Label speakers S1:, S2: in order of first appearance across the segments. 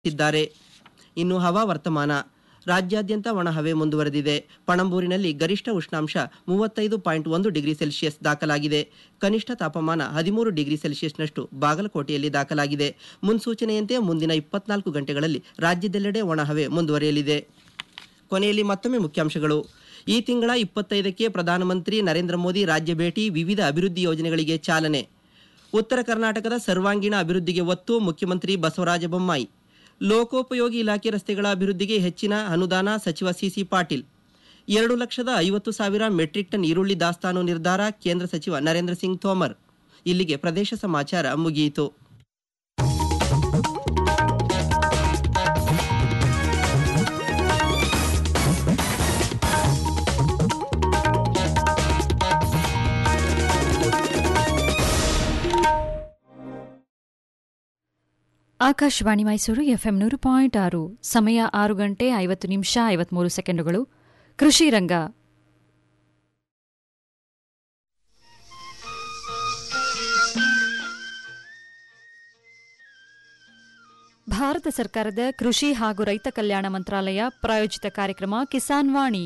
S1: ಇದ್ದಾರೆ ಇನ್ನು ಹವಾ ವರ್ತಮಾನ ರಾಜ್ಯಾದ್ಯಂತ ಒಣಹವೆ ಮುಂದುವರೆದಿದೆ ಪಣಂಬೂರಿನಲ್ಲಿ ಗರಿಷ್ಠ ಉಷ್ಣಾಂಶ ಮೂವತ್ತೈದು ಪಾಯಿಂಟ್ ಒಂದು ಡಿಗ್ರಿ ಸೆಲ್ಸಿಯಸ್ ದಾಖಲಾಗಿದೆ ಕನಿಷ್ಠ ತಾಪಮಾನ ಹದಿಮೂರು ಡಿಗ್ರಿ ಸೆಲ್ಸಿಯಸ್ನಷ್ಟು ಬಾಗಲಕೋಟೆಯಲ್ಲಿ ದಾಖಲಾಗಿದೆ ಮುನ್ಸೂಚನೆಯಂತೆ ಮುಂದಿನ ಇಪ್ಪತ್ನಾಲ್ಕು ಗಂಟೆಗಳಲ್ಲಿ ರಾಜ್ಯದೆಲ್ಲೆಡೆ ಒಣಹವೆ ಮುಂದುವರಿಯಲಿದೆ ಕೊನೆಯಲ್ಲಿ ಮತ್ತೊಮ್ಮೆ ಮುಖ್ಯಾಂಶಗಳು ಈ ತಿಂಗಳ ಇಪ್ಪತ್ತೈದಕ್ಕೆ ಪ್ರಧಾನಮಂತ್ರಿ ನರೇಂದ್ರ ಮೋದಿ ರಾಜ್ಯ ಭೇಟಿ ವಿವಿಧ ಅಭಿವೃದ್ಧಿ ಯೋಜನೆಗಳಿಗೆ ಚಾಲನೆ ಉತ್ತರ ಕರ್ನಾಟಕದ ಸರ್ವಾಂಗೀಣ ಅಭಿವೃದ್ಧಿಗೆ ಒತ್ತು ಮುಖ್ಯಮಂತ್ರಿ ಬಸವರಾಜ ಬೊಮ್ಮಾಯಿ ಲೋಕೋಪಯೋಗಿ ಇಲಾಖೆ ರಸ್ತೆಗಳ ಅಭಿವೃದ್ಧಿಗೆ ಹೆಚ್ಚಿನ ಅನುದಾನ ಸಚಿವ ಸಿಸಿ ಪಾಟೀಲ್ ಎರಡು ಲಕ್ಷದ ಐವತ್ತು ಸಾವಿರ ಮೆಟ್ರಿಕ್ ಟನ್ ಈರುಳ್ಳಿ ದಾಸ್ತಾನು ನಿರ್ಧಾರ ಕೇಂದ್ರ ಸಚಿವ ನರೇಂದ್ರ ಸಿಂಗ್ ತೋಮರ್ ಇಲ್ಲಿಗೆ ಪ್ರದೇಶ ಸಮಾಚಾರ ಮುಗಿಯಿತು
S2: ಆಕಾಶವಾಣಿ ಮೈಸೂರು ಎಫ್ಎಂ ನೂರು ಪಾಯಿಂಟ್ ಆರು ಸಮಯ ಆರು ಗಂಟೆ ಐವತ್ತು ನಿಮಿಷ ಐವತ್ಮೂರು ಸೆಕೆಂಡುಗಳು ಕೃಷಿ ರಂಗ ಭಾರತ ಸರ್ಕಾರದ ಕೃಷಿ ಹಾಗೂ ರೈತ ಕಲ್ಯಾಣ ಮಂತ್ರಾಲಯ ಪ್ರಾಯೋಜಿತ ಕಾರ್ಯಕ್ರಮ ಕಿಸಾನ್ ವಾಣಿ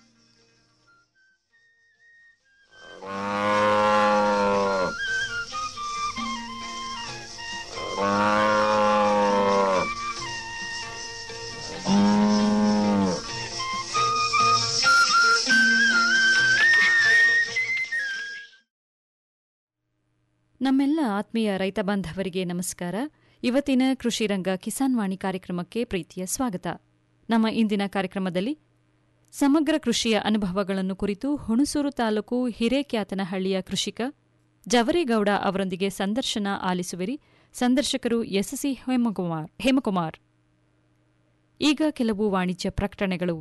S2: ನಮ್ಮೆಲ್ಲ ಆತ್ಮೀಯ ರೈತ ಬಾಂಧವರಿಗೆ ನಮಸ್ಕಾರ ಇವತ್ತಿನ ಕೃಷಿ ರಂಗ ಕಿಸಾನ್ ವಾಣಿ ಕಾರ್ಯಕ್ರಮಕ್ಕೆ ಪ್ರೀತಿಯ ಸ್ವಾಗತ ನಮ್ಮ ಇಂದಿನ ಕಾರ್ಯಕ್ರಮದಲ್ಲಿ ಸಮಗ್ರ ಕೃಷಿಯ ಅನುಭವಗಳನ್ನು ಕುರಿತು ಹುಣಸೂರು ತಾಲೂಕು ಹಿರೇಕ್ಯಾತನಹಳ್ಳಿಯ ಕೃಷಿಕ ಜವರೇಗೌಡ ಅವರೊಂದಿಗೆ ಸಂದರ್ಶನ ಆಲಿಸುವಿರಿ ಸಂದರ್ಶಕರು ಎಸ್ಎಸ್ಸಿ ಹೇಮಕುಮಾರ್ ಹೇಮಕುಮಾರ್ ಈಗ ಕೆಲವು ವಾಣಿಜ್ಯ ಪ್ರಕಟಣೆಗಳು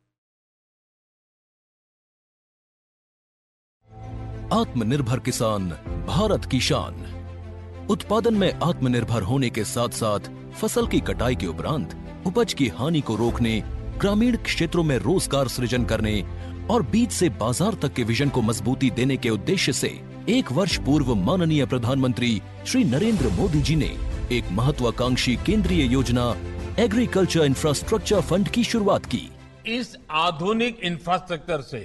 S3: आत्मनिर्भर किसान भारत की शान उत्पादन में आत्मनिर्भर होने के साथ साथ फसल की कटाई के उपरांत उपज की हानि को रोकने ग्रामीण क्षेत्रों में रोजगार सृजन करने और बीज से बाजार तक के विजन को मजबूती देने के उद्देश्य से एक वर्ष पूर्व माननीय प्रधानमंत्री श्री नरेंद्र मोदी जी ने एक महत्वाकांक्षी केंद्रीय योजना एग्रीकल्चर इंफ्रास्ट्रक्चर फंड की शुरुआत की
S4: इस आधुनिक इंफ्रास्ट्रक्चर से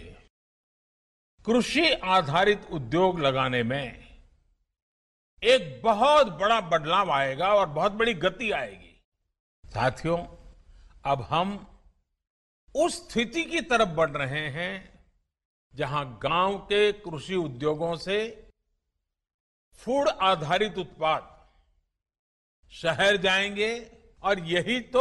S4: कृषि आधारित उद्योग लगाने में एक बहुत बड़ा बदलाव आएगा और बहुत बड़ी गति आएगी साथियों अब हम उस स्थिति की तरफ बढ़ रहे हैं जहां गांव के कृषि उद्योगों से फूड आधारित उत्पाद शहर जाएंगे और यही तो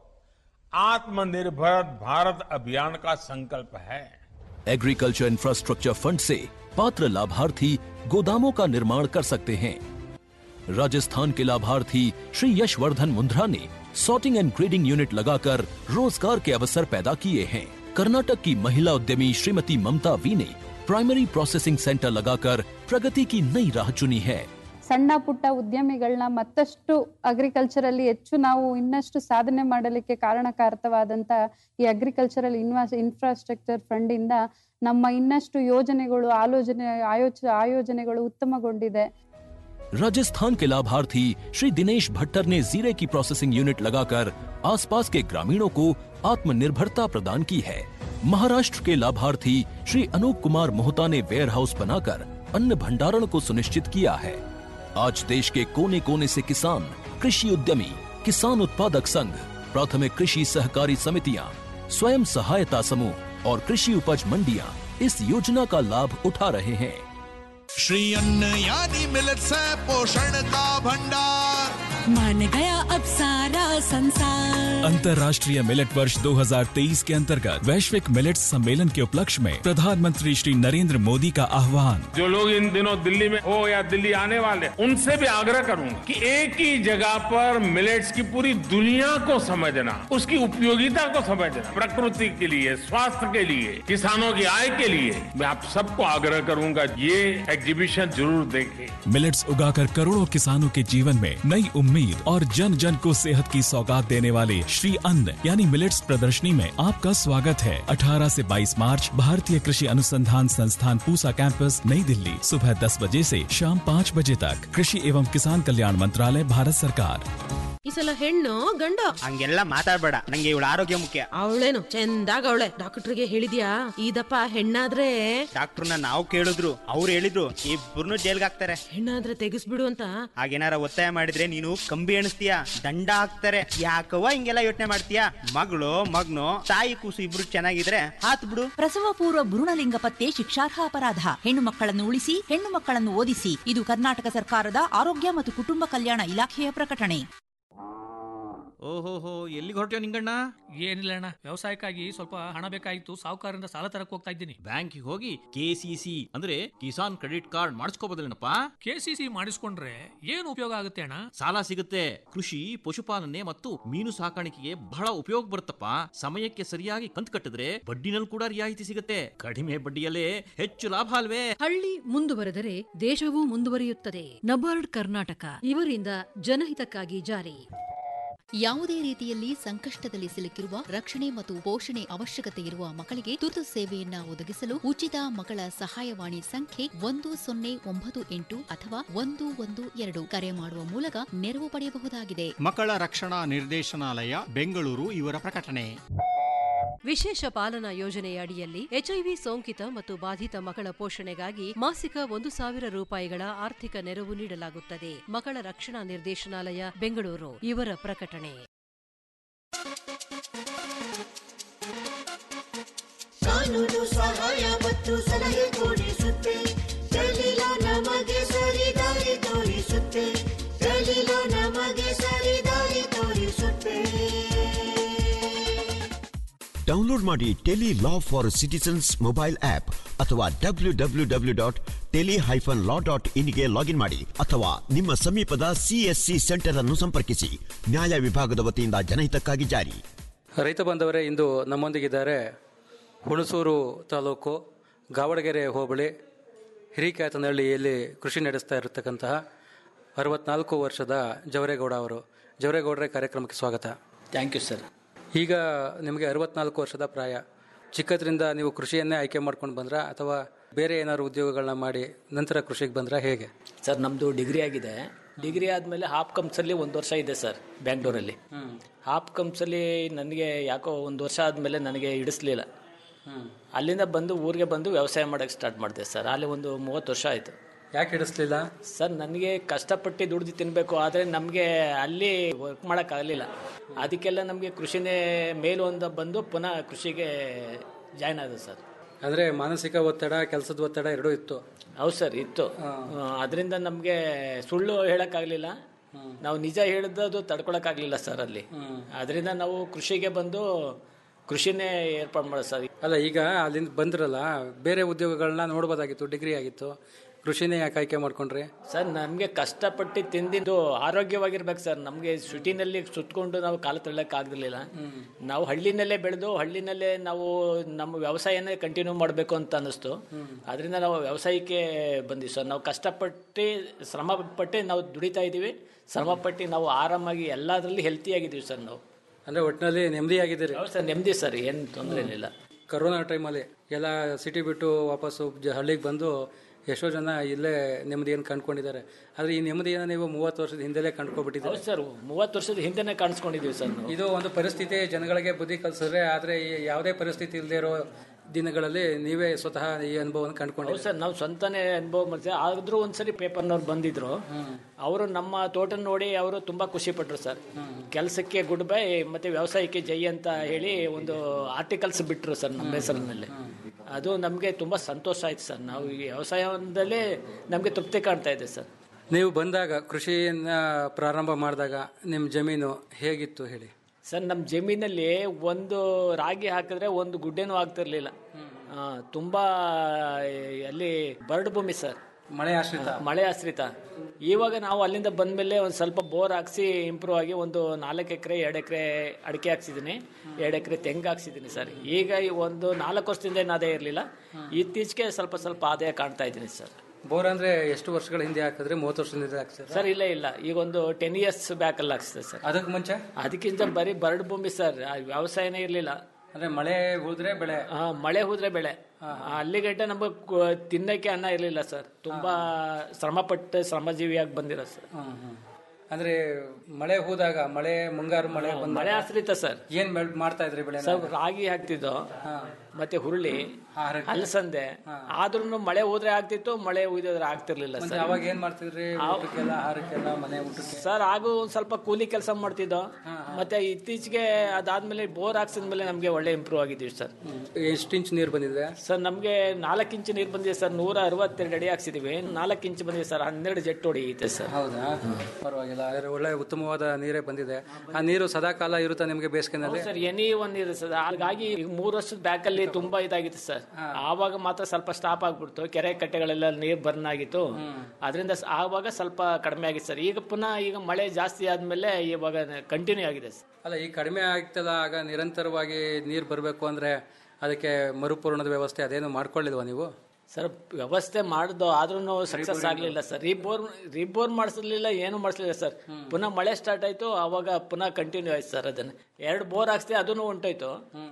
S4: आत्मनिर्भर भारत अभियान का संकल्प है
S3: एग्रीकल्चर इंफ्रास्ट्रक्चर फंड से पात्र लाभार्थी गोदामों का निर्माण कर सकते हैं राजस्थान के लाभार्थी श्री यशवर्धन मुंद्रा ने सॉर्टिंग एंड ग्रेडिंग यूनिट लगाकर रोजगार के अवसर पैदा किए हैं कर्नाटक की महिला उद्यमी श्रीमती ममता वी ने प्राइमरी प्रोसेसिंग सेंटर लगाकर प्रगति की नई राह चुनी है
S5: ಸಣ್ಣ ಪುಟ್ಟ ಉದ್ಯಮಿಗಳನ್ನ ಮತ್ತಷ್ಟು ಅಗ್ರಿಕಲ್ಚರಲ್ಲಿ ಹೆಚ್ಚು ನಾವು ಇನ್ನಷ್ಟು ಸಾಧನೆ ಮಾಡಲಿಕ್ಕೆ ಕಾರಣಕಾರಕವಾದಂತ ಈ ಅಗ್ರಿಕಲ್ಚರಲ್ ಇನ್ವಾಸ್ ಇನ್ಫ್ರಾಸ್ಟ್ರಕ್ಚರ್ ಫಂಡ್ ಇಂದ ನಮ್ಮ ಇನ್ನಷ್ಟು ಯೋಜನೆಗಳು ಆಲೋಚನೆ ಆಯೋಚ ಆಯೋಜನೆಗಳು ಉತ್ತಮಗೊಂಡಿದೆ
S3: राजस्थान के लाभार्थी श्री दिनेश भट्टर ने जीरे की प्रोसेसिंग यूनिट लगाकर आसपास के ग्रामीणों को आत्मनिर्भरता प्रदान की है महाराष्ट्र के लाभार्थी श्री अनूप कुमार मोहता ने वेयर हाउस बनाकर अन्न भंडारण को सुनिश्चित किया है आज देश के कोने कोने से किसान कृषि उद्यमी किसान उत्पादक संघ प्राथमिक कृषि सहकारी समितियां स्वयं सहायता समूह और कृषि उपज मंडियां इस योजना का लाभ उठा रहे हैं
S6: श्री अन्न यानी मिलट्स है पोषण का भंडार
S7: मान गया अब सारा संसार
S8: अंतर्राष्ट्रीय मिलेट वर्ष 2023 के अंतर्गत वैश्विक मिलेट सम्मेलन के उपलक्ष्य में प्रधानमंत्री श्री नरेंद्र मोदी का आह्वान
S4: जो लोग इन दिनों दिल्ली में हो या दिल्ली आने वाले उनसे भी आग्रह करूंगा कि एक ही जगह पर मिलेट्स की पूरी दुनिया को समझना उसकी उपयोगिता को समझना प्रकृति के लिए स्वास्थ्य के लिए किसानों की आय के लिए मैं आप सबको आग्रह करूंगा ये एग्जीबिशन जरूर देखें
S8: मिलेट्स उगाकर करोड़ों किसानों के जीवन में नई उम्मीद और जन जन को सेहत की सौगात देने वाले श्री अन्न यानी मिलेट्स प्रदर्शनी में आपका स्वागत है 18 से 22 मार्च भारतीय कृषि अनुसंधान संस्थान पूसा कैंपस नई दिल्ली सुबह 10 बजे से शाम 5 बजे तक कृषि एवं किसान कल्याण मंत्रालय भारत सरकार
S9: ಈ ಸಲ ಹೆಣ್ಣು ಗಂಡ
S10: ಹಂಗೆಲ್ಲ ಮಾತಾಡ್ಬೇಡ ನಂಗೆ ಇವಳ ಆರೋಗ್ಯ ಮುಖ್ಯ
S9: ಅವಳೇನು ಚಂದಾಗ ಅವಳೆ ಡಾಕ್ಟರ್ಗೆ ಹೇಳಿದ್ಯಾ ಇದಪ್ಪ ಹೆಣ್ಣಾದ್ರೆ
S10: ಡಾಕ್ಟರ್ನ ನಾವು ಕೇಳಿದ್ರು ಅವ್ರು ಹೇಳಿದ್ರು ಇಬ್ಬರನ್ನು ಜೈಲ್ಗೆ ಹಾಕ್ತಾರೆ
S9: ಹೆಣ್ಣಾದ್ರೆ ತೆಗಿಸ್ಬಿಡು ಅಂತ
S10: ಹಾಗೇನಾರ ಒತ್ತಾಯ ಮಾಡಿದ್ರೆ ನೀನು ಕಂಬಿ ಎಣಿಸ್ತೀಯ ದಂಡ ಹಾಕ್ತಾರೆ ಯಾಕವ್ವ ಹಿಂಗೆಲ್ಲ ಯೋಚನೆ ಮಾಡ್ತೀಯ ಮಗಳು ಮಗ್ನು ತಾಯಿ ಕೂಸು ಇಬ್ರು ಚೆನ್ನಾಗಿದ್ರೆ ಹಾತ್ ಬಿಡು
S11: ಪ್ರಸವ ಪೂರ್ವ ಭ್ರೂಣಲಿಂಗ ಪತ್ತೆ ಶಿಕ್ಷಾರ್ಹ ಅಪರಾಧ ಹೆಣ್ಣು ಮಕ್ಕಳನ್ನು ಉಳಿಸಿ ಹೆಣ್ಣು ಮಕ್ಕಳನ್ನು ಓದಿಸಿ ಇದು ಕರ್ನಾಟಕ ಸರ್ಕಾರದ ಆರೋಗ್ಯ ಮತ್ತು ಕುಟುಂಬ ಕಲ್ಯಾಣ ಇಲಾಖೆಯ ಪ್ರಕಟಣೆ
S12: ಓಹೋಹೋ ಎಲ್ಲಿಗೆ ಹೊರಟ್ಯೋ ನಿಂಗಣ್ಣ
S13: ಏನಿಲ್ಲ ಅಣ್ಣ ವ್ಯವಸಾಯಕ್ಕಾಗಿ ಸ್ವಲ್ಪ ಹಣ ಬೇಕಾಗಿತ್ತು ಸಾಹುಕಾರರಿಂದ ಸಾಲ ತರಕ್ ಹೋಗ್ತಾ ಇದ್ದೀನಿ
S12: ಬ್ಯಾಂಕಿಗೆ ಹೋಗಿ ಕೆ ಸಿ ಸಿ ಅಂದ್ರೆ ಕಿಸಾನ್ ಕ್ರೆಡಿಟ್ ಕಾರ್ಡ್ ಮಾಡಿಸ್ಕೋಬೋದಲ್ಲೇನಪ್ಪ
S13: ಕೆ ಸಿ ಸಿ ಮಾಡಿಸ್ಕೊಂಡ್ರೆ ಏನು ಉಪಯೋಗ ಆಗುತ್ತೆ ಅಣ್ಣ
S12: ಸಾಲ ಸಿಗುತ್ತೆ ಕೃಷಿ ಪಶುಪಾಲನೆ ಮತ್ತು ಮೀನು ಸಾಕಾಣಿಕೆಗೆ ಬಹಳ ಉಪಯೋಗ ಬರುತ್ತಪ್ಪ ಸಮಯಕ್ಕೆ ಸರಿಯಾಗಿ ಕಂತು ಕಟ್ಟಿದ್ರೆ ಬಡ್ಡಿನಲ್ಲಿ ಕೂಡ ರಿಯಾಯಿತಿ ಸಿಗುತ್ತೆ ಕಡಿಮೆ ಬಡ್ಡಿಯಲ್ಲೇ ಹೆಚ್ಚು ಲಾಭ ಅಲ್ವೇ
S14: ಹಳ್ಳಿ ಮುಂದುವರೆದರೆ ದೇಶವೂ ಮುಂದುವರಿಯುತ್ತದೆ ನಬಾರ್ಡ್ ಕರ್ನಾಟಕ ಇವರಿಂದ ಜನಹಿತಕ್ಕಾಗಿ ಜಾರಿ
S15: ಯಾವುದೇ ರೀತಿಯಲ್ಲಿ ಸಂಕಷ್ಟದಲ್ಲಿ ಸಿಲುಕಿರುವ ರಕ್ಷಣೆ ಮತ್ತು ಪೋಷಣೆ ಅವಶ್ಯಕತೆ ಇರುವ ಮಕ್ಕಳಿಗೆ ತುರ್ತು ಸೇವೆಯನ್ನ ಒದಗಿಸಲು ಉಚಿತ ಮಕ್ಕಳ ಸಹಾಯವಾಣಿ ಸಂಖ್ಯೆ ಒಂದು ಸೊನ್ನೆ ಒಂಬತ್ತು ಎಂಟು ಅಥವಾ ಒಂದು ಒಂದು ಎರಡು ಕರೆ ಮಾಡುವ ಮೂಲಕ ನೆರವು ಪಡೆಯಬಹುದಾಗಿದೆ
S16: ಮಕ್ಕಳ ರಕ್ಷಣಾ ನಿರ್ದೇಶನಾಲಯ ಬೆಂಗಳೂರು ಇವರ ಪ್ರಕಟಣೆ
S14: ವಿಶೇಷ ಪಾಲನಾ ಯೋಜನೆಯ ಅಡಿಯಲ್ಲಿ ಎಚ್ಐವಿ ಸೋಂಕಿತ ಮತ್ತು ಬಾಧಿತ ಮಕ್ಕಳ ಪೋಷಣೆಗಾಗಿ ಮಾಸಿಕ ಒಂದು ಸಾವಿರ ರೂಪಾಯಿಗಳ ಆರ್ಥಿಕ ನೆರವು ನೀಡಲಾಗುತ್ತದೆ ಮಕ್ಕಳ ರಕ್ಷಣಾ ನಿರ್ದೇಶನಾಲಯ ಬೆಂಗಳೂರು ಇವರ ಪ್ರಕಟಣೆ
S17: ಕಾನೂನು ಸಹಾಯ ಮತ್ತು ಸಲಹೆ ಕೊಡಿಸುತ್ತೆ ದಲಿಲ ನಮಗೆ ಸರಿ ದಾರಿ ತೋರಿಸುತ್ತೆ ದಲಿಲ ನಮಗೆ ಸರಿ ದಾರಿ ತೋರಿಸುತ್ತೆ
S18: ಡೌನ್ಲೋಡ್ ಮಾಡಿ tele law for citizens mobile app ಅಥವಾ W W W dot tele hyphen law dot ಇನ್ಗೆ ಲಾಗಿನ್ ಮಾಡಿ ಅಥವಾ ನಿಮ್ಮ ಸಮೀಪದ ಸಿಎಸ್ಸಿ ಸೆಂಟರ್ ಅನ್ನು ಸಂಪರ್ಕಿಸಿ ನ್ಯಾಯ ವಿಭಾಗದ ವತಿಯಿಂದ ಜನಹಿತಕ್ಕಾಗಿ ಜಾರಿ
S19: ರೈತ ಬಾಂಧವರೇ ಇಂದು ನಮ್ಮೊಂದಿಗಿದ್ದಾರೆ ಹುಣಸೂರು ತಾಲೂಕು ಗಾವಡಗೆರೆ ಹೋಬಳಿ ಹಿರಿಕ್ಯಾತನಹಳ್ಳಿಯಲ್ಲಿ ಕೃಷಿ ನಡೆಸ್ತಾ ಇರತಕ್ಕಂತಹ ಅರವತ್ನಾಲ್ಕು ವರ್ಷದ ಜವರೇಗೌಡ ಅವರು ಜವರೇಗೌಡರ ಕಾರ್ಯಕ್ರಮಕ್ಕೆ ಸ್ವಾಗತ
S20: ಥ್ಯಾಂಕ್ ಯು ಸರ್
S19: ಈಗ ನಿಮಗೆ ಅರವತ್ನಾಲ್ಕು ವರ್ಷದ ಪ್ರಾಯ ಚಿಕ್ಕದ್ರಿಂದ ನೀವು ಕೃಷಿಯನ್ನೇ ಆಯ್ಕೆ ಮಾಡ್ಕೊಂಡು ಬಂದ್ರಾ ಅಥವಾ ಬೇರೆ ಏನಾದ್ರು ಉದ್ಯೋಗಗಳನ್ನ ಮಾಡಿ ನಂತರ ಕೃಷಿಗೆ ಬಂದ್ರಾ ಹೇಗೆ
S20: ಸರ್ ನಮ್ಮದು ಡಿಗ್ರಿ ಆಗಿದೆ ಡಿಗ್ರಿ ಆದಮೇಲೆ ಹಾಪ್ ಕಮ್ಸಲ್ಲಿ ಒಂದು ವರ್ಷ ಇದೆ ಸರ್ ಬ್ಯಾಂಗ್ಳೂರಲ್ಲಿ ಹಾಪ್ ಕಮ್ಸಲ್ಲಿ ನನಗೆ ಯಾಕೋ ಒಂದು ವರ್ಷ ಆದಮೇಲೆ ನನಗೆ ಹಿಡಿಸ್ಲಿಲ್ಲ ಅಲ್ಲಿಂದ ಬಂದು ಊರಿಗೆ ಬಂದು ವ್ಯವಸಾಯ ಮಾಡೋಕ್ಕೆ ಸ್ಟಾರ್ಟ್ ಮಾಡಿದೆ ಸರ್ ಅಲ್ಲಿ ಒಂದು ಮೂವತ್ತು ವರ್ಷ ಆಯಿತು
S19: ಯಾಕೆ ಹಿಡಿಸ್ಲಿಲ್ಲ
S20: ಸರ್ ನನಗೆ ಕಷ್ಟಪಟ್ಟು ದುಡ್ದು ತಿನ್ನಬೇಕು ಆದರೆ ನಮಗೆ ಅಲ್ಲಿ ವರ್ಕ್ ಮಾಡೋಕ್ಕಾಗಲಿಲ್ಲ ಅದಕ್ಕೆಲ್ಲ ನಮಗೆ ಕೃಷಿನೇ ಮೇಲು ಅಂತ ಬಂದು ಪುನಃ ಕೃಷಿಗೆ ಜಾಯ್ನ್ ಆದ ಸರ್
S19: ಅಂದರೆ ಮಾನಸಿಕ ಒತ್ತಡ ಕೆಲಸದ ಒತ್ತಡ ಎರಡೂ ಇತ್ತು
S20: ಹೌದು ಸರ್ ಇತ್ತು ಅದರಿಂದ ನಮಗೆ ಸುಳ್ಳು ಹೇಳೋಕ್ಕಾಗಲಿಲ್ಲ ನಾವು ನಿಜ ಹೇಳಿದ್ದು ತಡ್ಕೊಳಕ್ಕಾಗಲಿಲ್ಲ ಸರ್ ಅಲ್ಲಿ ಅದರಿಂದ ನಾವು ಕೃಷಿಗೆ ಬಂದು ಕೃಷಿನೇ ಏರ್ಪಾಡು ಮಾಡೋದು ಸರ್
S19: ಅಲ್ಲ ಈಗ ಅಲ್ಲಿಂದ ಬಂದ್ರಲ್ಲ ಬೇರೆ ಉದ್ಯೋಗಗಳನ್ನ ನೋಡ್ಬೋದಾಗಿತ್ತು ಡಿಗ್ರಿ ಆಗಿತ್ತು ಕೃಷಿನೇ ಯಾಕೆ ಆಯ್ಕೆ ಮಾಡ್ಕೊಂಡ್ರಿ
S20: ಸರ್ ನಮಗೆ ಕಷ್ಟಪಟ್ಟು ತಿಂದಿದ್ದು ಆರೋಗ್ಯವಾಗಿರ್ಬೇಕು ಸರ್ ನಮಗೆ ಸಿಟಿನಲ್ಲಿ ಸುತ್ಕೊಂಡು ನಾವು ಕಾಲ ತಳ್ಳಕ್ಕಾಗಲಿಲ್ಲ ನಾವು ಹಳ್ಳಿನಲ್ಲೇ ಬೆಳೆದು ಹಳ್ಳಿನಲ್ಲೇ ನಾವು ನಮ್ಮ ವ್ಯವಸಾಯನೇ ಕಂಟಿನ್ಯೂ ಮಾಡಬೇಕು ಅಂತ ಅನ್ನಿಸ್ತು ಅದರಿಂದ ನಾವು ವ್ಯವಸಾಯಕ್ಕೆ ಬಂದ್ವಿ ಸರ್ ನಾವು ಕಷ್ಟಪಟ್ಟು ಶ್ರಮ ಪಟ್ಟು ನಾವು ದುಡಿತಾ ಇದ್ದೀವಿ ಶ್ರಮಪಟ್ಟು ನಾವು ಆರಾಮಾಗಿ ಎಲ್ಲದರಲ್ಲಿ ಹೆಲ್ತಿಯಾಗಿದ್ದೀವಿ ಸರ್ ನಾವು
S19: ಅಂದರೆ ಒಟ್ಟಿನಲ್ಲಿ ನೆಮ್ಮದಿಯಾಗಿದ್ದೀರಿ
S20: ಹೌದು ಸರ್ ನೆಮ್ಮದಿ ಸರ್ ಏನು ತೊಂದರೆ ಏನಿಲ್ಲ
S19: ಕರೋನಾ ಟೈಮಲ್ಲಿ ಎಲ್ಲ ಸಿಟಿ ಬಿಟ್ಟು ವಾಪಸ್ಸು ಜ- ಹಳ್ಳಿಗೆ ಬಂದು ಎಷ್ಟೋ ಜನ ಇಲ್ಲೇ ನೆಮ್ಮದಿಯನ್ನು ಕಂಡ್ಕೊಂಡಿದ್ದಾರೆ ಆದರೆ ಈ ನೆಮ್ಮದಿಯನ್ನು ನೀವು ಮೂವತ್ತು ವರ್ಷದ ಹಿಂದೆಲೇ ಕಂಡ್ಕೊಬಿಟ್ಟಿದ್ದೀರಿ
S20: ಹೌದು ಸರ್ ಮೂವತ್ತು ವರ್ಷದ ಹಿಂದೆನೇ ಕಾಣಿಸ್ಕೊಂಡಿದ್ದೀವಿ ಸರ್ ನಾವು
S19: ಇದು ಒಂದು ಪರಿಸ್ಥಿತಿ ಜನಗಳಿಗೆ ಬುದ್ಧಿ ಕಲಿಸಿದ್ರೆ ಆದರೆ ಈ ಯಾವುದೇ ಪರಿಸ್ಥಿತಿ ಇಲ್ಲದೆ ಇರೋ ದಿನಗಳಲ್ಲಿ ನೀವೇ ಸ್ವತಃ ಈ ಅನುಭವವನ್ನು ಕಂಡುಕೊಂಡಿದ್ದೀರಿ
S20: ಹೌದು ಸರ್ ನಾವು ಸ್ವಂತನೇ ಅನುಭವ ಮಾಡ್ತೀವಿ ಆದ್ರೂ ಒಂದ್ಸರಿ ಪೇಪರ್ನವ್ರು ಬಂದಿದ್ರು ಅವರು ನಮ್ಮ ತೋಟ ನೋಡಿ ಅವರು ತುಂಬಾ ಖುಷಿ ಪಟ್ರು ಸರ್ ಕೆಲಸಕ್ಕೆ ಗುಡ್ ಬೈ ಮತ್ತೆ ವ್ಯವಸಾಯಕ್ಕೆ ಜೈ ಅಂತ ಹೇಳಿ ಒಂದು ಆರ್ಟಿಕಲ್ಸ್ ಬಿಟ್ರು ಸರ್ ನಮ್ಮ ಹೆಸರಿನಲ್ಲಿ ಅದು ನಮಗೆ ತುಂಬಾ ಸಂತೋಷ ಆಯ್ತು ಸರ್ ನಾವು ಈ ವ್ಯವಸಾಯದಲ್ಲೇ ನಮಗೆ ತೃಪ್ತಿ ಕಾಣ್ತಾ ಇದೆ ಸರ್
S19: ನೀವು ಬಂದಾಗ ಕೃಷಿಯನ್ನ ಪ್ರಾರಂಭ ಮಾಡಿದಾಗ ನಿಮ್ಮ ಜಮೀನು ಹೇಗಿತ್ತು ಹೇಳಿ
S20: ಸರ್ ನಮ್ಮ ಜಮೀನಲ್ಲಿ ಒಂದು ರಾಗಿ ಹಾಕಿದ್ರೆ ಒಂದು ಗುಡ್ಡೆನೂ ಆಗ್ತಿರ್ಲಿಲ್ಲ ಆ, ತುಂಬಾ ಅಲ್ಲಿ ಬರಡು ಭೂಮಿ ಸರ್
S19: ಮಳೆ ಆಶ್ರಿತ
S20: ಮಳೆ ಆಶ್ರಿತ ಇವಾಗ ನಾವು ಅಲ್ಲಿಂದ ಬಂದ್ಮೇಲೆ ಒಂದು ಸ್ವಲ್ಪ ಬೋರ್ ಹಾಕ್ಸಿ ಇಂಪ್ರೂವ್ ಆಗಿ ಒಂದು ನಾಲ್ಕು ಎಕರೆ ಎರಡು ಎಕರೆ ಅಡಿಕೆ ಹಾಕ್ಸಿದ್ದೀನಿ ಎರಡು ಎಕರೆ ತೆಂಗು ಹಾಕ್ಸಿದ್ದೀನಿ ಸರ್ ಈಗ ಈ ಒಂದು ನಾಲ್ಕು ವರ್ಷದಿಂದ ಏನು ಆದಾಯ ಇರಲಿಲ್ಲ ಇತ್ತೀಚೆಗೆ ಸ್ವಲ್ಪ ಸ್ವಲ್ಪ ಆದಾಯ ಕಾಣ್ತಾ ಇದ್ದೀನಿ ಸರ್
S19: ಬೋರ್ ಅಂದ್ರೆ ಎಷ್ಟು ವರ್ಷಗಳ ಹಿಂದೆ ಹಾಕಿದ್ರೆ ಮೂವತ್ತು ವರ್ಷದ ಹಿಂದೆ ಹಾಕ್ತಾರೆ
S20: ಸರ್ ಇಲ್ಲ ಇಲ್ಲ ಈಗ ಒಂದು ಟೆನ್ ಇಯರ್ಸ್ ಬ್ಯಾಕ್ ಅಲ್ಲಿ ಹಾಕ್ಸಿದೆ ಸರ್
S19: ಅದಕ್ಕೆ ಮುಂಚೆ
S20: ಅದಕ್ಕಿಂತ ಬರೀ ಬರಡು ಭೂಮಿ ಸರ್ ಆ ವ್ಯವಸಾಯನೇ ಇರಲಿಲ್ಲ
S19: ಅಂದ್ರೆ ಮಳೆ ಹೋದ್ರೆ ಬೆಳೆ
S20: ಮಳೆ ಹೋದ್ರೆ ಬೆಳೆ ಅಲ್ಲಿಗಂಟ ನಮಗೆ ಕು- ತಿನ್ನಕ್ಕೆ ಅನ್ನ ಇರಲಿಲ್ಲ ಸರ್ ತುಂಬಾ ಶ್ರಮಪಟ್ಟು ಶ್ರಮಜೀವಿಯಾಗಿ ಬಂದಿರೋ ಸರ್
S19: ಅಂದ್ರೆ ಮಳೆ ಹೋದಾಗ ಮಳೆ ಮುಂಗಾರು ಮಳೆ ಬಂದ
S20: ಮಳೆ ಆಶ್ರಿತ ಸರ್
S19: ಏನ್ ಬೆಳ್- ಮಾಡ್ತಾ ಇದ್ರಿ ಬೆಳೆ
S20: ಸರ್ ರಾಗಿ ಹಾಕ್ತಿದ್ದೋ ಮತ್ತೆ ಹುರುಳಿ ಅಲಸಂದೆ ಆದ್ರೂ ಮಳೆ ಹೋದ್ರೆ ಆಗ್ತಿತ್ತು ಮಳೆ ಉಯ್ದಿದ್ರೆ ಆಗ್ತಿರ್ಲಿಲ್ಲ
S19: ಮತ್ತೆ
S20: ಸರ್
S19: ಅವಾಗ ಏನ್ ಮಾಡ್ತಿದ್ರಿ ಊಟಕ್ಕೆಲ್ಲ ಆಹಾರಕ್ಕೆಲ್ಲ ಮನೆ ಊಟಕ್ಕೆ
S20: ಸರ್ ಹಾಗೂ ಒಂದ್ ಸ್ವಲ್ಪ ಕೂಲಿ ಕೆಲಸ ಮಾಡ್ತಿದ್ದೋ ಮತ್ತೆ ಇತ್ತೀಚೆಗೆ ಅದಾದ್ಮೇಲೆ ಬೋರ್ ಹಾಕ್ಸಿದ್ಮೇಲೆ ನಮ್ಗೆ ಒಳ್ಳೆ ಇಂಪ್ರೂವ್ ಆಗಿದ್ದೀವಿ ಸರ್
S19: ಎಷ್ಟು ಇಂಚ್ ನೀರು ಬಂದಿದೆ
S20: ಸರ್ ನಮ್ಗೆ ನಾಲ್ಕು ಇಂಚು ನೀರು ಬಂದಿದೆ ಸರ್ ನೂರ ಅರವತ್ತೆರಡು ಅಡಿ ಹಾಕ್ಸಿದೀವಿ ನಾಲ್ಕು ಇಂಚು ಬಂದಿದೆ ಸರ್ ಹನ್ನೆರಡು ಜೆಟ್ ಹೊಡೆಯುತ್ತೆ ಸರ್
S19: ಹೌದಾ ಪರವಾಗಿಲ್ಲ ಆದ್ರೆ ಒಳ್ಳೆ ಉತ್ತಮವಾದ ನೀರೇ ಬಂದಿದೆ ಆ ನೀರು ಸದಾ ಕಾಲ ಇರುತ್ತಾ ನಿಮ್ಗೆ ಬೇಸಿಗೆನಲ್ಲಿ
S20: ಸರ್ ಎನಿ ಒನ್ ಇರುತ್ತೆ ಸರ್ ಹಾಗಾಗಿ ಈಗ ಮೂರು ವರ್ಷದ ಬ್ಯಾಕ್ ಅಲ್ಲಿ ತುಂಬಾ ಇದಾಗಿತ್ತು ಸರ್ ಆವಾಗ ಮಾತ್ರ ಸ್ವಲ್ಪ ಸ್ಟಾಪ್ ಆಗ್ಬಿಡ್ತು ಕೆರೆ ಕಟ್ಟೆಗಳೆಲ್ಲ ನೀರ್ ಬರ್ನ್ ಆಗಿತ್ತು ಅದರಿಂದ ಆವಾಗ ಸ್ವಲ್ಪ ಕಡಿಮೆ ಆಗಿತ್ತು ಸರ್ ಈಗ ಪುನಃ ಈಗ ಮಳೆ ಜಾಸ್ತಿ ಆದ್ಮೇಲೆ ಇವಾಗ ಕಂಟಿನ್ಯೂ ಆಗಿದೆ ಸರ್
S19: ಅಲ್ಲ ಈ ಕಡಿಮೆ ಆಗ್ತಲ್ಲ ಆಗ ನಿರಂತರವಾಗಿ ನೀರು ಬರಬೇಕು ಅಂದ್ರೆ ಅದಕ್ಕೆ ಮರುಪೂರಣದ ವ್ಯವಸ್ಥೆ ಅದೇನು ಮಾಡ್ಕೊಳ್ಳಿಲ್ವಾ ನೀವು
S20: ಸರ್ ವ್ಯವಸ್ಥೆ ಮಾಡಿದ್ದು ಆದ್ರೂ ಸಕ್ಸಸ್ ಆಗ್ಲಿಲ್ಲ ಸರ್ ರೀಬೋರ್ ರೀಬೋರ್ ಮಾಡಿಸ್ಲಿಲ್ಲ ಏನು ಮಾಡಿಸ್ಲಿಲ್ಲ ಸರ್ ಪುನಃ ಮಳೆ ಸ್ಟಾರ್ಟ್ ಆಯ್ತು ಅವಾಗ ಪುನಃ ಕಂಟಿನ್ಯೂ ಆಯ್ತು ಸರ್ ಅದನ್ನ ಎರಡು ಬೋರ್ ಹಾಕ್ಸ್ದೆ ಅದನ್ನು ಹೊಂಟೋಯ್ತು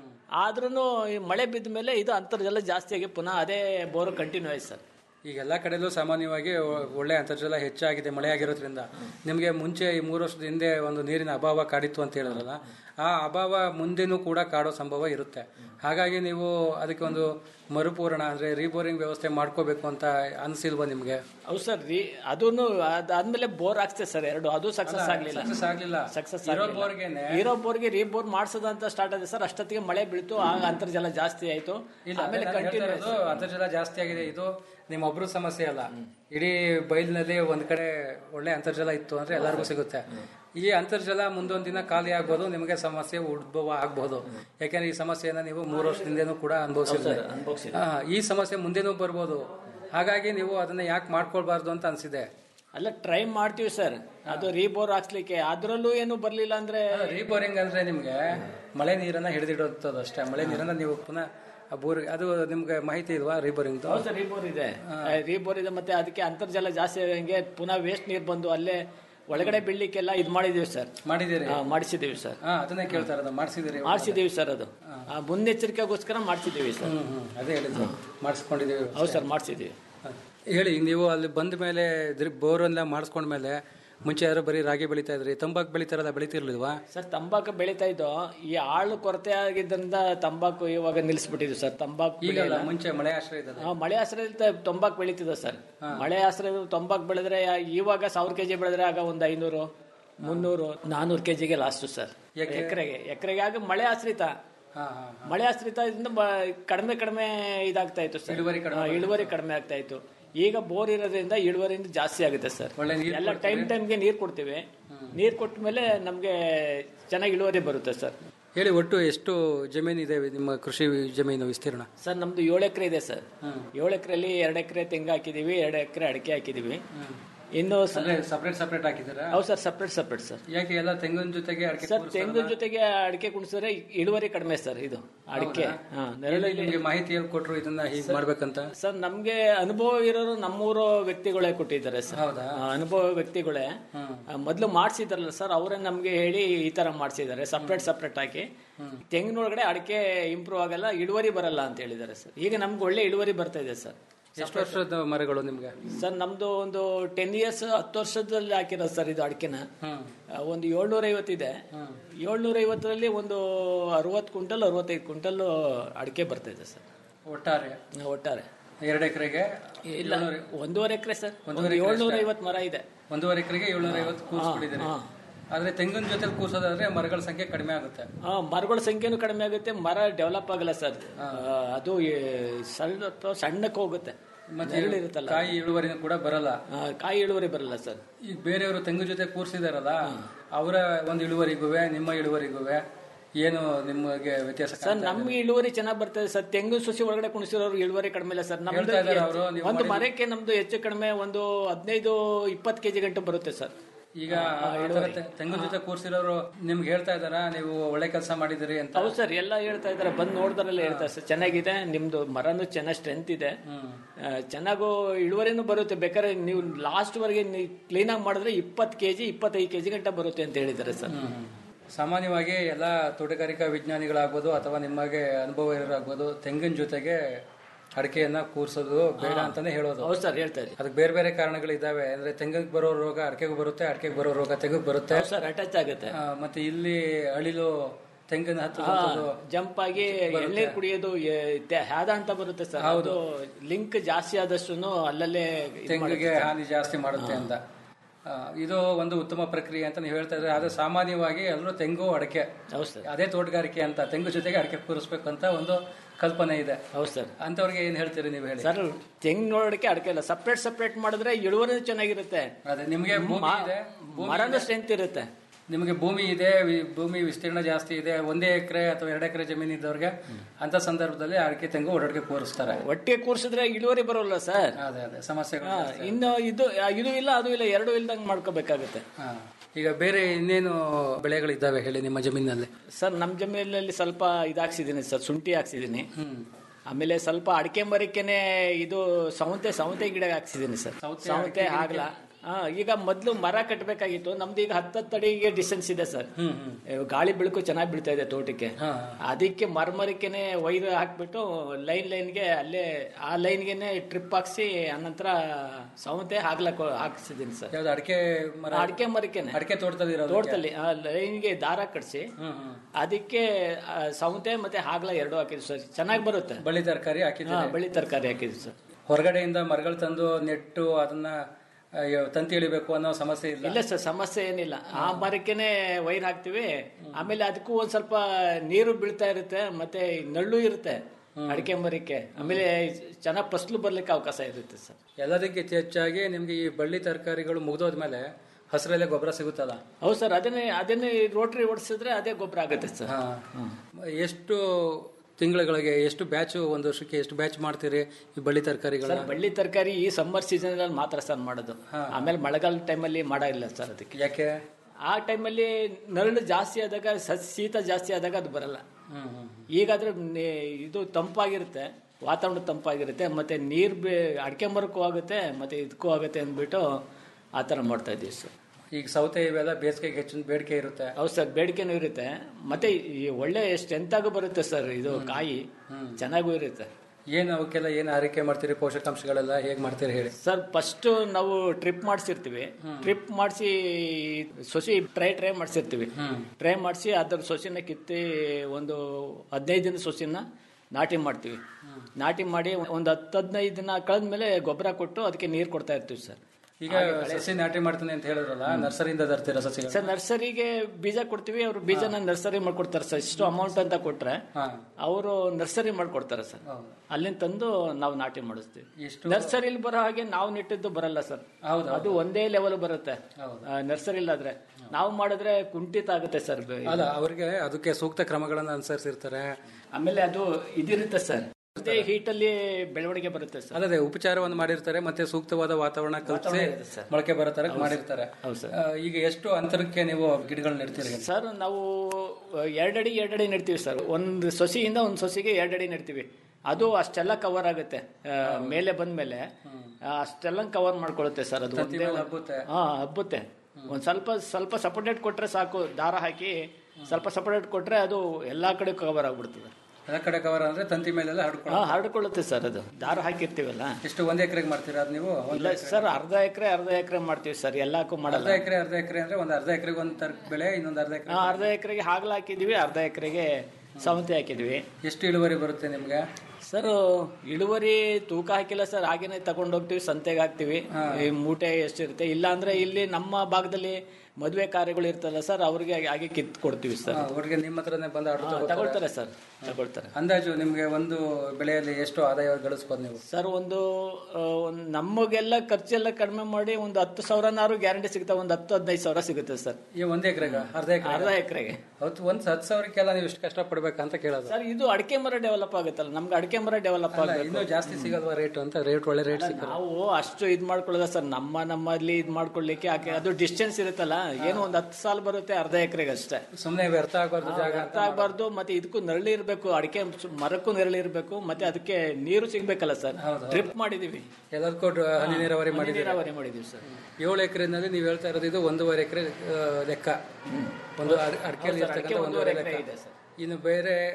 S20: ಆದ್ರೂ ಈ ಮಳೆ ಬಿದ್ದ ಮೇಲೆ ಇದು ಅಂತರ್ಜಲ ಜಾಸ್ತಿ ಆಗಿ ಪುನಃ ಅದೇ ಬೋರ್ ಕಂಟಿನ್ಯೂ ಆಯ್ತು ಸರ್
S19: ಈಗ ಎಲ್ಲ ಕಡೆಯಲ್ಲೂ ಸಾಮಾನ್ಯವಾಗಿ ಒ- ಒಳ್ಳೆ ಅಂತರ್ಜಲ ಹೆಚ್ಚಾಗಿದೆ ಮಳೆ ಆಗಿರೋದ್ರಿಂದ ನಿಮಗೆ ಮುಂಚೆ ಈ ಮೂರು ವರ್ಷದ ಹಿಂದೆ ಒಂದು ನೀರಿನ ಅಭಾವ ಕಾಡಿತ್ತು ಅಂತ ಹೇಳಿದ್ರಲ್ಲ ಆ ಅಭಾವ ಮುಂದೆನೂ ಕೂಡ ಕಾಡೋ ಸಂಭವ ಇರುತ್ತೆ ಹಾಗಾಗಿ ನೀವು ಅದಕ್ಕೆ ಒಂದು ಮರುಪೂರಣ ಅಂದ್ರೆ ರೀಬೋರಿಂಗ್ ವ್ಯವಸ್ಥೆ ಮಾಡ್ಕೋಬೇಕು ಅಂತ ಅನ್ಸಿಲ್ವಾ ನಿಮ್ಗೆ
S20: ಹೌದು ಸರ್ ರೀ ಅದನ್ನು ಅದಾದ್ಮೇಲೆ ಬೋರ್ ಹಾಕ್ಸ್ತೆ ಸರ್ ಎರಡು ಅದು ಸಕ್ಸಸ್
S19: ಅಲ್ಲ,
S20: ಆಗ್ಲಿಲ್ಲ
S19: success ಆಗ್ಲಿಲ್ಲ.
S20: ಸಕ್ಸಸ್
S19: ಇರೋ ಬೋರ್ಗೆನೆ-
S20: ಇರೋ ಬೋರ್ಗೆ ರೀಬೋರ್ ಮಾಡ್ಸೋದು ಅಂತ ಸ್ಟಾರ್ಟ್ ಆಗಿದೆ ಸರ್ ಅಷ್ಟೊತ್ತಿಗೆ ಮಳೆ ಬೀಳ್ತು ಆಗ ಅಂತರ್ಜಲ ಜಾಸ್ತಿ ಆಯ್ತು
S19: ಇಲ್ಲ
S20: ಆಮೇಲೆ
S19: ನಾನು ಹೇಳ್ತಾ
S20: ಕಂಟಿನ್ಯೂ
S19: ಇರೋದು ಅಂತರ್ಜಲ ಜಾಸ್ತಿ ಆಗಿದೆ ಇದು ನಿಮ್ಮ ಒಬ್ರು ಸಮಸ್ಯೆ ಅಲ್ಲ ಇಡೀ ಬಯಲಿನಲ್ಲಿ ಒಂದ್ ಕಡೆ ಒಳ್ಳೆ ಅಂತರ್ಜಲ ಇತ್ತು ಅಂದ್ರೆ ಎಲ್ಲರಿಗೂ ಸಿಗುತ್ತೆ ಈ ಅಂತರ್ಜಲ ಮುಂದೊಂದ್ ದಿನ ಖಾಲಿ ಆಗ್ಬೋದು ನಿಮಗೆ ಸಮಸ್ಯೆ ಉದ್ಭವ ಆಗ್ಬಹುದು ಯಾಕೆಂದ್ರೆ ಈ ಸಮಸ್ಯೆಯನ್ನ ನೀವು ಮೂರು ವರ್ಷದಿಂದನೂ ಕೂಡ ಅನುಭವಿಸಿದ್ರೆ
S20: ಹೌದು ಸರ್, ಅನುಭವ್ಸಿದ್ದೀನಿ.
S19: ಈ ಸಮಸ್ಯೆ ಮುಂದೆನೂ ಬರ್ಬೋದು ಹಾಗಾಗಿ ನೀವು ಅದನ್ನ ಯಾಕೆ ಮಾಡ್ಕೊಳ್ಬಾರ್ದು ಅಂತ ಅನ್ಸಿದೆ
S20: ಅಲ್ಲ ಟ್ರೈ ಮಾಡ್ತೀವಿ ಸರ್ ಅದು ರೀಬೋರ್ ಹಾಕ್ಸ್ಲಿಕ್ಕೆ ಅದ್ರಲ್ಲೂ ಏನು ಬರ್ಲಿಲ್ಲ ಅಂದ್ರೆ
S19: ರೀಬೋರಿಂಗ್ ಅಂದ್ರೆ ನಿಮ್ಗೆ ಮಳೆ ನೀರನ್ನ ಹಿಡಿದಿಡೋದು ಅಷ್ಟೇ ಮಳೆ ನೀರನ್ನ ನೀವು ಪುನಃ ಆ ಬೋರ್ ಅದು ನಿಮ್ಗೆ ಮಾಹಿತಿ ಇಲ್ವಾ ರೀಬೋರಿಂಗ್
S20: ಹೌದು ಸರ್ ರೀಬೋರ್ ಇದೆ ರೀಬೋರ್ ಇದೆ ಮತ್ತೆ ಅದಕ್ಕೆ ಅಂತರ್ಜಲ ಜಾಸ್ತಿ ಆಗಂಗೆ ಪುನಃ ವೇಸ್ಟ್ ನೀರ್ ಬಂದು ಅಲ್ಲೇ ಒಳಗಡೆ ಬೀಳ್ಲಿಕ್ಕೆಲ್ಲ ಇದು ಮಾಡಿದೀವಿ ಸರ್
S19: ಮಾಡಿದ್ದೀರಿ
S20: ಹಾ, ಮಾಡಿಸಿದೀವಿ ಸರ್
S19: ಹಾ ಅದನ್ನೇ ಕೇಳ್ತಾ ಇರೋದು ಮಾಡಿಸಿದಿರಿ
S20: ಮಾಡಿಸಿದೀವಿ ಸರ್ ಅದು ಆ, ಮುನ್ನೆಚ್ಚರಿಕೆಗೋಸ್ಕರ ಮಾಡಿಸಿದೀವಿ ಸರ್
S19: ಅದೇ ಹೇಳಿದ್ದು ಮಾಡಿಸ್ಕೊಂಡಿದ್ದೀವಿ
S20: ಹೌದು ಸರ್ ಮಾಡಿಸಿದೀವಿ
S19: ಹೇಳಿ ನೀವು ಅಲ್ಲಿ ಬಂದ ಮೇಲೆ ಬೋರ್ ಎಲ್ಲ ಮಾಡಿಸ್ಕೊಂಡ್ಮೇಲೆ ಮುಂಚೆ ಯಾರು ಬರೀ ರಾಗಿ ಬೆಳಿತಾ ಇದ್ರಿ ತಂಬಾಕು ಬೆಳಿತಾರಲ್ಲ ಬೆಳಿತಿರ್ಲಿಲ್ವಾ
S20: ಸರ್ ತಂಬಾಕು ಬೆಳೀತಾ ಇದ್ದೋ ಈ ಆಳು ಕೊರತೆ ಆಗಿದ್ದರಿಂದ ತಂಬಾಕು ಇವಾಗ ನಿಲ್ಲಿಸ್ಬಿಟ್ಟಿದ್ವಿ ಸರ್ ತಂಬಾಕು
S19: ಈಗಲ್ಲ
S20: ಬೆಳೆಯಲ್ಲ.
S19: ಮುಂಚೆ ಮಳೆ ಆಶ್ರಯ ಇದೆ
S20: ಆ, ಮಳೆ ಆಶ್ರಯದಿಂದ ತಂಬಾಕು ಬೆಳೀತಿದ್ದ ಸರ್ ಮಳೆ ಆಶ್ರಯ ತಂಬಾಕು ಬೆಳೆದ್ರೆ ಇವಾಗ ಸಾವಿರ ಕೆಜಿ ಬೆಳೆದ್ರೆ ಆಗ ಒಂದು ಐನೂರು ಮುನ್ನೂರು ನಾನೂರು ಕೆಜಿಗೆ ಲಾಸ್ಟ್ ಸರ್
S19: ಯಾಕೆ?
S20: ಎಕರೆಗೆ ಎಕರೆಗೆ ಆಗ ಮಳೆ ಆಶ್ರಿತ
S19: ಹಾ ಹಾ
S20: ಮಳೆ ಆಶ್ರಿತ ಇದರಿಂದ ಬ- ಕಡಿಮೆ ಕಡಿಮೆ ಇದಾಗ್ತಾ ಇತ್ತು ಸರ್
S19: ಇಳುವರಿ ಕಡಿಮೆ
S20: ಆ, ಇಳುವರಿ ಕಡಿಮೆ ಆಗ್ತಾ ಇತ್ತು ಈಗ ಬೋರ್ ಇರೋದ್ರಿಂದ ಇಳುವರಿಯಿಂದ ಜಾಸ್ತಿ ಆಗುತ್ತೆ ಸರ್
S19: ಒಳ್ಳೆ ನೀರ್
S20: ಎಲ್ಲ ಟೈಮ್ ಟೈಮ್ಗೆ ನೀರು ಕೊಡ್ತೀವಿ ನೀರು ಕೊಟ್ಟ ಮೇಲೆ ನಮಗೆ ಚೆನ್ನಾಗಿ ಇಳುವರಿ ಬರುತ್ತೆ ಸರ್
S19: ಹೇಳಿ ಒಟ್ಟು ಎಷ್ಟು ಜಮೀನು ಇದೆ ನಿಮ್ಮ ಕೃಷಿ ಜಮೀನು ವಿಸ್ತೀರ್ಣ
S20: ಸರ್ ನಮ್ದು ಏಳು ಎಕರೆ ಇದೆ ಸರ್ ಏಳು ಎಕರೆಯಲ್ಲಿ ಎರಡು ಎಕರೆ ತೆಂಗು ಹಾಕಿದೀವಿ ಎರಡು ಎಕರೆ ಅಡಿಕೆ ಹಾಕಿದೀವಿ ಇನ್ನು
S19: ಸಪರೇಟ್ ಸಪರೇಟ್ ಹಾಕಿದ್ದೀರಾ
S20: ಹೌದು ಸರ್ ಸಪ್ರೇಟ್ ಸಪ್ರೇಟ್ ಸರ್
S19: ಯಾಕೆ ಎಲ್ಲ ತೆಂಗಿನ ಜೊತೆಗೆ ಅಡಿಕೆ
S20: ಸರ್ ತೆಂಗಿನ ಜೊತೆಗೆ ಅಡಿಕೆ ಕುಣಿಸಿದ್ರೆ ಇಳುವರಿ ಕಡಿಮೆ ಸರ್ ಇದು ಅಡಿಕೆ ಹಾ ನೆರಳಲ್ಲಿ
S19: ನಿಮಗೆ ಮಾಹಿತಿ ಕೊಟ್ಟರು ಇದನ್ನ ಹೀಗೆ ಮಾಡ್ಬೇಕಂತ
S20: ಸರ್ ನಮ್ಗೆ ಅನುಭವ ಇರೋರು ನಮ್ಮೂರು ವ್ಯಕ್ತಿಗಳೇ ಕೊಟ್ಟಿದ್ದಾರೆ ಸರ್
S19: ಹೌದಾ?
S20: ಆ, ಅನುಭವ ವ್ಯಕ್ತಿಗಳೇ ಆ, ಮೊದ್ಲು ಮಾಡ್ಸಿದಾರಲ್ಲ ಸರ್ ಅವರೇ ನಮ್ಗೆ ಹೇಳಿ ಈ ತರ ಮಾಡ್ಸಿದ್ದಾರೆ ಸಪ್ರೇಟ್ ಸಪ್ರೇಟ್ ಹಾಕಿ ತೆಂಗಿನೊಳಗಡೆ ಅಡಿಕೆ ಇಂಪ್ರೂವ್ ಆಗಲ್ಲ ಇಳುವರಿ ಬರಲ್ಲ ಅಂತ ಹೇಳಿದ್ದಾರೆ ಸರ್ ಈಗ ನಮ್ಗೆ ಒಳ್ಳೆ ಇಳುವರಿ ಬರ್ತಾ ಇದೆ ಸರ್
S19: ಎಷ್ಟು ವರ್ಷದ ಮರಗಳು ನಿಮ್ಗೆ
S20: ಸರ್ ನಮ್ದು ಒಂದು ಟೆನ್ ಇಯರ್ಸ್ ಹತ್ತು ವರ್ಷದಲ್ಲಿ ಹಾಕಿರೋದು ಸರ್ ಇದು ಅಡಿಕೆನ ಆ, ಒಂದು ಏಳ್ನೂರ ಐವತ್ತಿದೆ ಏಳ್ನೂರ ಐವತ್ತರಲ್ಲಿ ಒಂದು ಅರವತ್ತು ಕ್ವಿಂಟಲ್ ಅರವತ್ತೈದು ಕ್ವಿಂಟಲ್ ಅಡಿಕೆ ಬರ್ತಾ ಇದೆ ಸರ್
S19: ಒಟ್ಟಾರೆ
S20: ಒಟ್ಟಾರೆ
S19: ಎರಡು ಎಕರೆಗೆ
S20: ಇಲ್ಲ ಒಂದೂವರೆ ಎಕರೆ ಸರ್
S19: ಒಂದೂವರೆ
S20: ಒಂದು
S19: ಎಕರೆ
S20: ಏಳ್ನೂರ
S19: ಅಷ್ಟೇ.
S20: ಐವತ್ತು ಮರ ಇದೆ
S19: ಒಂದೂವರೆ ಎಕರೆಗೆ ಏಳ್ನೂರ ಐವತ್ತು ಕೂರಿಸ್ಬಿಟ್ಟಿದ್ದೀರಿ
S20: ಹಾ,
S19: ಆದ್ರೆ ತೆಂಗಿನ ಜೊತೆ ಕೂರ್ಸೋದಾದ್ರೆ ಮರಗಳ ಸಂಖ್ಯೆ ಕಡಿಮೆ ಆಗುತ್ತೆ
S20: ಆ, ಮರಗಳ ಸಂಖ್ಯೆನೂ ಕಡಿಮೆ ಆಗುತ್ತೆ ಮರ ಡೆವಲಪ್ ಆಗಲ್ಲ ಸರ್ ಆ, ಅದು ಈ ಸ್ವಲ್ಪ ಸಣ್ಣಕ್ಕೆ ಹೋಗುತ್ತೆ ನೆರಳಿರುತ್ತಲ್ಲ
S19: ಕಾಯಿ ಇಳುವರಿನೂ ಕೂಡ ಬರಲ್ಲ
S20: ಆ, ಕಾಯಿ ಇಳುವರಿ ಬರಲ್ಲ ಸರ್
S19: ಈಗ ಬೇರೆಯವರು ತೆಂಗು ಜೊತೆ ಕೂರ್ಸಿದಾರಲ್ಲ ಅವರ ಒಂದು ಇಳುವರಿಗುವೆ ನಿಮ್ಮ ಇಳುವರಿಗುವೆ ಏನು ನಿಮಗೆ ವ್ಯತ್ಯಾಸ
S20: ಸರ್ ನಮ್ಗೆ ಇಳುವರಿ ಚೆನ್ನಾಗಿ ಬರ್ತದೆ ಸರ್ ತೆಂಗು ಸುಸಿ ಒಳಗಡೆ ಕುಣಿಸಿರೋರು ಇಳುವರಿ ಕಡಿಮೆ ಇಲ್ಲ ಸರ್ ನಮ್ದು
S19: ಹೇಳ್ತಾ ಇದ್ದಾರೆ ಅವ್ರು, ನೀವು
S20: ಒಂದು
S19: ಮಾಡಿದ್ದು-
S20: ಮರಕ್ಕೆ ನಮ್ದು ಹೆಚ್ಚು ಕಡಿಮೆ ಒಂದು ಹದಿನೈದು ಇಪ್ಪತ್ತು ಕೆಜಿ ಗಂಟು ಬರುತ್ತೆ ಸರ್
S19: ಈಗ ಆ ಥರ ತೆ- ತೆಂಗಿನ ಜೊತೆ ಕೂರ್ಸಿರೋರು ನಿಮ್ಗೆ ಹೇಳ್ತಾ ಇದಾರ ನೀವು ಒಳ್ಳೆ ಕೆಲಸ ಮಾಡಿದಿರಿ ಅಂತ
S20: ಹೌದು ಸರ್ ಎಲ್ಲ ಹೇಳ್ತಾ ಇದಾರೆ ಬಂದು ನೋಡಿದ್ರಲ್ಲ ಹೇಳ್ತಾರೆ ಸರ್ ಚೆನ್ನಾಗಿದೆ ನಿಮ್ದು ಮರನು ಚೆನ್ನಾಗಿ ಸ್ಟ್ರೆಂತ್ ಇದೆ ಆ, ಚೆನ್ನಾಗೂ ಇಳುವರಿನೂ ಬರುತ್ತೆ ಬೇಕಾದ್ರೆ ನೀವು ಲಾಸ್ಟ್ ವರೆಗೆ ಕ್ಲೀನ್ ಆಗಿ ಮಾಡಿದ್ರೆ ಇಪ್ಪತ್ತು ಕೆಜಿ ಇಪ್ಪತ್ತೈದು ಕೆಜಿ ಗಂಟ ಬರುತ್ತೆ ಅಂತ ಹೇಳಿದ್ದಾರೆ ಸರ್
S19: ಸಾಮಾನ್ಯವಾಗಿ ಎಲ್ಲ ತೋಟಗಾರಿಕಾ ವಿಜ್ಞಾನಿಗಳಾಗ್ಬೋದು ಅಥವಾ ನಿಮಗೆ ಅನುಭವ ಇರೋರಾಗ್ಬೋದು ತೆಂಗಿನ ಜೊತೆಗೆ ಅಡಿಕೆಯನ್ನ ಕೂರ್ಸೋದು ಬೇಡ
S20: ಹಾ.
S19: ಅಂತಾನೆ ಹೇಳೋದು
S20: ಹೌದು ಸರ್ ಹೇಳ್ತಾ ಇದ್ದೀನಿ
S19: ಅದಕ್ಕೆ ಬೇರೆ ಬೇರೆ ಕಾರಣಗಳಿದ್ದಾವೆ ಅಂದ್ರೆ ತೆಂಗಿಗೆ ಬರೋ ರೋಗ ಅಡಿಕೆಗೂ ಬರುತ್ತೆ ಅಡಿಕೆಗೆ ಬರೋ ರೋಗ ತೆಂಗಿಗೆ ಬರುತ್ತೆ
S20: ಸರ್ ಅಟ್ಯಾಚ್ ಆಗುತ್ತೆ
S19: ಆ, ಮತ್ತೆ ಇಲ್ಲಿ ಅಳಿಲು ತೆಂಗಿನ ಹತ್ತುವಂಥದ್ದು
S20: ಜಂಪ್ ಆಗಿ ಎಳ್ನೀರು ಕುಡಿಯೋದು ಎ- ತೆ- ಹ್ಯಾದ ಅಂತ ಬರುತ್ತೆ ಸರ್
S19: ಹೌದು.
S20: ಅದು ಲಿಂಕ್ ಜಾಸ್ತಿ ಆದಷ್ಟು ಅಲ್ಲಲ್ಲೇ ಇದ್
S19: ತೆಂಗಿಗೆ
S20: ಮಾಡುತ್ತೆ ಸರ್.
S19: ಹಾನಿ ಜಾಸ್ತಿ ಮಾಡುತ್ತೆ ಅಂತ ಆ, ಇದು ಒಂದು ಉತ್ತಮ ಪ್ರಕ್ರಿಯೆ ಅಂತ ನೀವು ಹೇಳ್ತಾ ಇದ್ರೆ ಆದ್ರೆ ಸಾಮಾನ್ಯವಾಗಿ ಎಲ್ಲರೂ ತೆಂಗು ಅಡಿಕೆ ಅದೇ ತೋಟಗಾರಿಕೆ ಅಂತ ತೆಂಗು ಜೊತೆಗೆ ಅಡಿಕೆ ಕೂರಿಸ್ಬೇಕು ಅಂತ ಒಂದು ಕಲ್ಪನೆ ಇದೆ
S20: ಹೌದು ಸರ್
S19: ಅಂತವ್ರಿಗೆ ಏನ್ ಹೇಳ್ತೀರಿ ನೀವು ಹೇಳಿ
S20: ಸರ್ ತೆಂಗ್ ನೋಡಕ್ಕೆ ಅಡಿಕೆ ಇಲ್ಲ ಸಪ್ರೇಟ್ ಸಪ್ರೇಟ್ ಮಾಡಿದ್ರೆ ಇಳುವರಿ ಚೆನ್ನಾಗಿರುತ್ತೆ
S19: ಅದೇ ನಿಮ್ಗೆ ಭೂಮಿ
S20: ಮ-
S19: ಇದೆ ಭೂಮಿ
S20: ಮರನೂ
S19: ಇದೆ.
S20: ಸ್ಟ್ರೆಂತ್ ಇರುತ್ತೆ
S19: ನಿಮಗೆ ಭೂಮಿ ಇದೆ ವಿ- ಭೂಮಿ ವಿಸ್ತೀರ್ಣ ಜಾಸ್ತಿ ಇದೆ ಒಂದೇ ಎಕರೆ ಅಥವಾ ಎರಡು ಎಕರೆ ಜಮೀನು ಇದ್ದವ್ರಿಗೆ ಅಂತ ಸಂದರ್ಭದಲ್ಲಿ ಅಡಿಕೆ ತೆಂಗು ಒಡಡಿಕೆ ಕೂರಿಸ್ತಾರೆ
S20: ಒಟ್ಟಿಗೆ ಕೂರ್ಸಿದ್ರೆ ಇಳುವರಿ ಬರೋಲ್ಲ ಸರ್
S19: ಅದೇ ಅದೇ ಸಮಸ್ಯೆಗಳು
S20: ಹಾ,
S19: ಜಾಸ್ತಿ.
S20: ಇನ್ನು ಇದು ಇದು ಇಲ್ಲ ಅದು ಇಲ್ಲ ಎರಡು ಇಲ್ದಂಗೆ ಮಾಡ್ಕೋಬೇಕಾಗುತ್ತೆ
S19: ಹಾ. ಈಗ ಬೇರೆ ಇನ್ನೇನು ಬೆಳೆಗಳಿದ್ದಾವೆ ಹೇಳಿ ನಿಮ್ಮ ಜಮೀನಿನಲ್ಲಿ
S20: ಸರ್ ನಮ್ಮ ಜಮೀನಲ್ಲಿ ಸ್ವಲ್ಪ ಇದಾಕ್ಸಿದ್ದೀನಿ ಸರ್ ಶುಂಠಿ ಹಾಕ್ಸಿದ್ದೀನಿ ಆಮೇಲೆ ಸ್ವಲ್ಪ ಅಡಿಕೆ ಮರಕ್ಕೆನೆ ಇದು ಸೌಂತೆ ಸೌಂತೆ ಗಿಡ ಹಾಕ್ಸಿದ್ದೀನಿ ಸರ್
S19: ಸೌತೆ,
S20: ಸೌಂತೆ
S19: ಅಡಿಕೆ
S20: ಆಗ್ಲಾ ಹಾ ಈಗ ಮೊದಲು ಮರ ಕಟ್ಟಬೇಕಾಗಿತ್ತು ನಮ್ದು ಈಗ ಹತ್ತತ್ತು ಅಡಿಗೆ ಡಿಸ್ಟೆನ್ಸ್ ಇದೆ ಸರ್ ಏ, ಗಾಳಿ ಬೆಳಕು ಚೆನ್ನಾಗಿ ಬೀಳ್ತಾ ಇದೆ ತೋಟಕ್ಕೆ ಅದಕ್ಕೆ ಮರಮರಕ್ಕೆನೆ ವೈರ್ ಹಾಕ್ಬಿಟ್ಟು ಲೈನ್ ಲೈನ್ಗೆ ಅಲ್ಲೇ ಆ ಲೈನ್ಗೆನೆ ಟ್ರಿಪ್ ಹಾಕ್ಸಿ ಆನಂತರ ಸೌಂತೆ ಹಾಕ್ಲಕ್ ಹಾಕ್ಸಿದ್ದೀನಿ ಸರ್
S19: ಯಾವ್ದು ಅಡಿಕೆ ಮರ
S20: ಅಡಿಕೆ ಮರಕ್ಕೆನೆ
S19: ಅಡಿಕೆ ತೋಟದಲ್ಲಿ ಇರೋದು
S20: ತೋಟದಲ್ಲಿ ಆ ಲೈನ್ಗೆ ದಾರ ಕಟ್ಸಿ ಅದಕ್ಕೆ ಆ, ಸೌಂತೆ ಮತ್ತೆ ಹಾಗ್ಲ ಎರಡು ಹಾಕಿದ್ವಿ ಸರ್ ಚೆನ್ನಾಗಿ ಬರುತ್ತೆ
S19: ಬಳ್ಳಿ ತರಕಾರಿ ಹಾಕಿದ್ದೀರಿ
S20: ಹಾ, ಬಳ್ಳಿ ತರಕಾರಿ ಹಾಕಿದ್ವಿ ಸರ್
S19: ಹೊರಗಡೆಯಿಂದ ಮರಗಳು ತಂದು ನೆಟ್ಟು ಅದನ್ನ ಆ, ಯ- ತಂತಿ ಇಳಿಬೇಕು ಅನ್ನೋ ಸಮಸ್ಯೆ ಇಲ್ಲ
S20: ಇಲ್ಲ ಸರ್ ಸಮಸ್ಯೆ ಏನಿಲ್ಲ ಆ ಮರಕ್ಕೆನೆ ವೈರ್ ಹಾಕ್ತಿವಿ ಆಮೇಲೆ ಅದಕ್ಕೂ ಒಂದ್ ಸ್ವಲ್ಪ ನೀರು ಬೀಳ್ತಾ ಇರುತ್ತೆ ಮತ್ತೆ ನಳ್ಳು ಇರುತ್ತೆ ಅಡಿಕೆ ಮರಕ್ಕೆ ಆಮೇಲೆ ಚೆನ್ನಾಗಿ ಫಸ್ಲು ಬರ್ಲಿಕ್ಕೆ ಅವಕಾಶ ಇರುತ್ತೆ ಸರ್
S19: ಎಲ್ಲದಕ್ಕಿಂತ ಹೆಚ್ಚಾಗಿ ನಿಮ್ಗೆ ಈ ಬಳ್ಳಿ ತರಕಾರಿಗಳು ಮುಗಿದೋದ್ಮೇಲೆ ಹಸಿರಲ್ಲೇ ಗೊಬ್ಬರ ಸಿಗುತ್ತಲ್ಲ
S20: ಹೌದು ಸರ್ ಅದನ್ನೇ ಅದನ್ನೇ ರೋಟ್ರಿ ಓಡಿಸಿದ್ರೆ ಅದೇ ಗೊಬ್ಬರ ಆಗುತ್ತೆ ಸರ್
S19: ಹಾ. ಎಷ್ಟು ತಿಂಗಳುಗಳಿಗೆ ಎಷ್ಟು ಬ್ಯಾಚ್ ಒಂದು ವರ್ಷಕ್ಕೆ ಎಷ್ಟು ಬ್ಯಾಚ್ ಮಾಡ್ತೀರಿ ಈ ಬಳ್ಳಿ ತರಕಾರಿಗಳ
S20: ಸರ್ ಬಳ್ಳಿ ತರಕಾರಿ ಈ ಸಮ್ಮರ್ ಸೀಸನ್ ಅಲ್ಲಿ ಮಾತ್ರ ಸರ್ ಮಾಡೋದು ಆಮೇಲೆ ಮಳೆಗಾಲ ಟೈಮಲ್ಲಿ ಮಾಡಲ್ಲ ಸರ್ ಅದಕ್ಕೆ
S19: ಯಾಕೆ
S20: ಆ ಟೈಮಲ್ಲಿ ನರಳು ಜಾಸ್ತಿ ಆದಾಗ ಸ- ಶೀತ ಜಾಸ್ತಿ ಆದಾಗ ಅದು ಬರಲ್ಲ ಈಗಾದ್ರೆ ನೆ- ಇದು ತಂಪಾಗಿರುತ್ತೆ ವಾತಾವರಣ ತಂಪಾಗಿರುತ್ತೆ ಮತ್ತೆ ನೀರು ಬೇ ಅಡಿಕೆ ಮರಕ್ಕೂ ಆಗುತ್ತೆ ಮತ್ತೆ ಇದಕ್ಕೂ ಆಗುತ್ತೆ ಅಂದ್ಬಿಟ್ಟು ಆ ಥರ ಮಾಡ್ತಾ ಇದ್ದೀವಿ ಸರ್
S19: ಈಗ ಸೌತೆ ಇವೆಲ್ಲ ಬೇಸಿಗೆಗೆ ಹೆಚ್ಚಿನ ಬೇಡಿಕೆ ಇರುತ್ತೆ
S20: ಹೌದು ಸರ್ ಬೇಡಿಕೆನೂ ಇರುತ್ತೆ ಮತ್ತೆ ಈ ಒಳ್ಳೆ ಸ್ಟ್ರೆಂತ್ ಆಗೂ ಬರುತ್ತೆ ಸರ್ ಇದು ಕಾಯಿ ಚೆನ್ನಾಗೂ ಇರುತ್ತೆ
S19: ಏನು ಅವಕ್ಕೆಲ್ಲ ಏನು ಆರೈಕೆ ಮಾಡ್ತೀರಿ ಪೋಷಕಾಂಶಗಳೆಲ್ಲ ಹೇಗೆ ಮಾಡ್ತೀರಿ ಹೇಳಿ
S20: ಸರ್ ಫಸ್ಟ್ ನಾವು ಟ್ರಿಪ್ ಮಾಡಿಸಿರ್ತೀವಿ ಟ್ರಿಪ್ ಮಾಡಿಸಿ ಸೊಸಿ ಟ್ರೈ ಟ್ರೈ ಮಾಡಿಸಿರ್ತೀವಿ ಟ್ರೈ ಮಾಡಿಸಿ ಅದ್ರ ಸೊಸಿನ ಕಿತ್ತಿ ಒಂದು ಹದಿನೈದು ದಿನ ಸೊಸಿನ ನಾಟಿ ಮಾಡ್ತೀವಿ ನಾಟಿ ಮಾಡಿ ಒಂದು ಹತ್ತು ಹದಿನೈದು ದಿನ ಕಳೆದ್ಮೇಲೆ ಗೊಬ್ಬರ ಕೊಟ್ಟು ಅದಕ್ಕೆ ನೀರು ಕೊಡ್ತಾ ಇರ್ತೀವಿ ಸರ್
S19: ಈಗ ಸಸಿ ನಾಟಿ ಮಾಡ್ತೀನಿ ಅಂತ ಹೇಳಿದ್ರಲ್ಲ ನರ್ಸರಿಯಿಂದ ತರ್ತೀರಾ ಸಸಿಗಳು
S20: ಸರ್ ನರ್ಸರಿಗೆ ಬೀಜ ಕೊಡ್ತೀವಿ ಅವ್ರು ಬೀಜನ ನರ್ಸರಿ ಮಾಡ್ಕೊಡ್ತಾರೆ ಸರ್ ಇಷ್ಟು ಅಮೌಂಟ್ ಅಂತ ಕೊಟ್ರೆ ಅವರು ನರ್ಸರಿ ಮಾಡ್ಕೊಡ್ತಾರೆ ಸರ್ ಅಲ್ಲಿಂದ ತಂದು ನಾವು ನಾಟಿ ಮಾಡಿಸ್ತೀವಿ ನರ್ಸರಿಲಿ ಬರೋ ಹಾಗೆ ನಾವು ನೆಟ್ಟಿದ್ದು ಬರಲ್ಲ ಸರ್ ಅದು ಒಂದೇ ಲೆವೆಲ್ ಬರುತ್ತೆ ನರ್ಸರಿಲಾದ್ರೆ ನಾವು ಮಾಡಿದ್ರೆ ಕುಂಠಿತ ಆಗುತ್ತೆ ಸರ್
S19: ಅಲ್ಲ ಅವ್ರಿಗೆ ಅದಕ್ಕೆ ಸೂಕ್ತ ಕ್ರಮಗಳನ್ನ ಅನುಸರಿಸಿರ್ತಾರೆ
S20: ಆಮೇಲೆ ಅದು ಇದಿರುತ್ತೆ ಸರ್ ಅದೇ ಹೀಟಲ್ಲಿ ಬೆಳವಣಿಗೆ ಬರುತ್ತೆ ಸರ್
S19: ಅಲ್ಲದೆ ಉಪಚಾರವನ್ನು ಮಾಡಿರ್ತಾರೆ ಮತ್ತೆ ಸೂಕ್ತವಾದ ವಾತಾವರಣ ಕಲ್ಪಿಸಿ
S20: ವಾತಾವರಣ ಇದೆ ಸರ್.
S19: ಮೊಳಕೆ ಬರೋ ತರ
S20: ಹೌದು
S19: ಮಾಡಿರ್ತಾರೆ
S20: ಹೌದು ಸರ್.
S19: ಆ, ಈಗ ಎಷ್ಟು ಅಂತರಕ್ಕೆ ನೀವು ಗಿಡಗಳನ್ನ ನೆಡ್ತೀರಿ
S20: ಸರ್ ನಾವು ಎರಡಡಿ ಎರಡಡಿ ನೆಡ್ತೀವಿ ಸರ್ ಒಂದು ಸೊಸಿಯಿಂದ ಒಂದು ಸೊಸಿಗೆ ಎರಡಡಿ ನೆಡ್ತೀವಿ ಅದು ಅಷ್ಟೆಲ್ಲ ಕವರ್ ಆಗುತ್ತೆ ಆ, ಮೇಲೆ ಬಂದ್ಮೇಲೆ ಆ, ಅಷ್ಟೆಲ್ಲ ಕವರ್ ಮಾಡ್ಕೊಳ್ಳುತ್ತೆ ಸರ್ ಅದು
S19: ತಂತಿ
S20: ಒಂದೇ
S19: ಮೇಲೆ
S20: ಒಂದು-
S19: ಹಬ್ಬುತ್ತೆ.
S20: ಹಾ ಹಬ್ಬುತ್ತೆ ಒಂದ್ ಸ್ವಲ್ಪ ಸ್ವಲ್ಪ ಸಪರೇಟ್ ಕೊಟ್ರೆ ಸಾಕು ದಾರ ಹಾಕಿ ಸ್ವಲ್ಪ ಸಪರೇಟ್ ಕೊಟ್ರೆ ಅದು ಎಲ್ಲಾ ಕಡೆ ಕವರ್ ಆಗ್ಬಿಡ್ತದೆ
S19: ಎಲ್ಲ ಕಡೆ ಕವರ್ ಅಂದ್ರೆ ತಂತಿ ಮೇಲೆಲ್ಲ ಹರಡ್ಕೊಳ್ಳಿ
S20: ಹಾ ಹರಡ್ಕೊಳ್ಳುತ್ತೆ ಸರ್ ಅದು ದಾರ ಹಾಕಿರ್ತೀವಲ್ಲ
S19: ಎಷ್ಟು ಒಂದ್ ಎಕರೆಗೆ ಮಾಡ್ತೀರಾ ಅದು ನೀವು ಒಂದ್
S20: ಇಲ್ಲ ಸರ್ ಅರ್ಧ ಎಕರೆ ಅರ್ಧ ಎಕರೆ ಮಾಡ್ತೀವಿ ಸರ್ ಎಲ್ಲಕ್ಕೂ
S19: ಅರ್ಧ
S20: ಮಾಡಲ್ಲ
S19: ಎಕರೆ ಅರ್ಧ ಎಕರೆ ಅಂದ್ರೆ ಒಂದ್ ಅರ್ಧ ಎಕರೆಗೆ ಒಂದ್ ತರ ಬೆಳೆ ಇನ್ನೊಂದ್ ಅರ್ಧ ಎಕರೆ
S20: ಹಾ, ಅರ್ಧ ಎಕರೆಗೆ ಹಾಗಲ ಹಾಕಿದ್ವಿ ಅರ್ಧ ಎಕರೆಗೆ ಸೌಂತಿ ಹಾಕಿದ್ವಿ
S19: ಎಷ್ಟು ಇಳುವರಿ ಬರುತ್ತೆ ನಿಮ್ಗೆ
S20: ಸರ್ ಇಳುವರಿ ತೂಕ ಹಾಕಿಲ್ಲ ಸರ್ ಹಾಗೇನೆ ತಗೊಂಡ್ ಹೋಗ್ತೀವಿ ಸಂತೆಗೆ ಹಾಕ್ತಿವಿ ಈ ಮೂಟೆ ಎಷ್ಟಿರುತ್ತೆ ಇಲ್ಲ ಅಂದ್ರೆ ಇಲ್ಲಿ ನಮ್ಮ ಭಾಗದಲ್ಲಿ ಮದುವೆ ಕಾರ್ಯಗಳು ಇರ್ತಲ್ಲ ಸರ್ ಅವ್ರಿಗೆ ಹಾಗೆ ಕಿತ್ ಕೊಡ್ತೀವಿ ಸರ್
S19: ಹಾ, ಅವ್ರಿಗೆ ನಿಮ್ಮ ಹತ್ರನೇ ಬಂದು ಆರ್ಡರ್
S20: ಹಾ, ತಗೊಳ್ತಾರೆ ಸರ್ ತಗೊಳ್ತಾರೆ
S19: ಅಂದಾಜು ನಿಮ್ಗೆ ಒಂದು ಬೆಳೆಯಲ್ಲಿ ಎಷ್ಟು ಆದಾಯ ಗಳಿಸ್ಬೋದು ನೀವು
S20: ಸರ್ ಒಂದು ಆ, ಒಂದ್ ನಮಗೆಲ್ಲ ಖರ್ಚೆಲ್ಲ ಕಡಿಮೆ ಮಾಡಿ ಒಂದು ಹತ್ತು ಸಾವಿರನಾರು ಗ್ಯಾರಂಟಿ ಸಿಗುತ್ತೆ ಒಂದು ಹತ್ತು ಹದಿನೈದು ಸಾವಿರ ಸಿಗುತ್ತೆ ಸರ್
S19: ಈ ಒಂದ್ ಎಕರೆಗ ಅರ್ಧ ಎಕರೆ
S20: ಅರ್ಧ ಎಕರೆಗೆ
S19: ಹತ್ತು ಒಂದ್ ಹತ್ತು ಸಾವಿರಕ್ಕೆಲ್ಲ ನೀವು ಇಷ್ಟು ಕಷ್ಟ ಪಡ್ಬೇಕಂತ ಕೇಳೋದು
S20: ಸರ್ ಇದು ಅಡಿಕೆ ಮರ ಡೆವಲಪ್ ಆಗುತ್ತಲ್ಲ ನಮ್ಗೆ ಅಡಿಕೆ ಮರ ಡೆವಲಪ್
S19: ಅಲ್ಲ,
S20: ಆಗಬೇಕು
S19: ಇನ್ನೂ ಜಾಸ್ತಿ ಸಿಗೋಲ್ವಾ ರೇಟ್ ಅಂತ ರೇಟ್ ಒಳ್ಳೆ ರೇಟ್ ಸಿಕ್ಕ
S20: ನಾವು ಅಷ್ಟು ಇದ್ ಮಾಡ್ಕೊಳ್ಳೋದ ಸರ್ ನಮ್ಮ ನಮ್ಮಲ್ಲಿ ಇದ್ ಮಾಡ್ಕೊಳ್ಳಿಕ್ಕೆ ಯಾಕೆ ಅದು ಡಿಸ್ಟೆನ್ಸ್ ಇರುತ್ತಲ್ಲ ಏನು ಒಂದ್ ಹತ್ತು ಸಾಲ ಬರುತ್ತೆ ಅರ್ಧ ಎಕರೆಗೆ ಅಷ್ಟೇ
S19: ಸುಮ್ನೆ ವ್ಯರ್ಥ ಆಗಬಾರ್ದು ಜಾಗ
S20: ಅರ್ಥ ಆಗ್ಬಾರ್ದು ಮತ್ತೆ ಇದಕ್ಕೂ ನೆರಳು ಇರ್ಬೇಕು ಅಡಿಕೆ ಸು- ಮರಕ್ಕೂ ನೆರಳು ಇರ್ಬೇಕು ಮತ್ತೆ ಅದಕ್ಕೆ ನೀರು ಸಿಗ್ಬೇಕಲ್ಲ ಸರ್ ಡ್ರಿಪ್ ಮಾಡಿದೀವಿ
S19: ಎಲ್ಲದಕ್ಕೂ ಹನಿ ನೀರಾವರಿ
S20: ಹನಿ
S19: ಮಾಡಿದ್ದೀರಾ
S20: ನೀರಾವರಿ ಮಾಡಿದೀವಿ ಸರ್
S19: ಏಳು ಎಕರೆನಲ್ಲಿ ನೀವು ಹೇಳ್ತಾ ಇರೋದು ಇದು ಒಂದೂವರೆ ಎಕರೆ ಲೆಕ್ಕ ಒಂದು ಅಡಿಕೆಯಲ್ಲಿ
S20: ಹೌದು ಸರ್, ಅಡಿಕೆ
S19: ಇರ್ತಕ್ಕಂಥ ಒಂದೂವರೆ
S20: ಒಂದೂವರೆ
S19: ಲೆಕ್ಕ
S20: ಎಕರೆ ಇದೆ ಸರ್.
S19: ಇನ್ನು ಬೇರೆ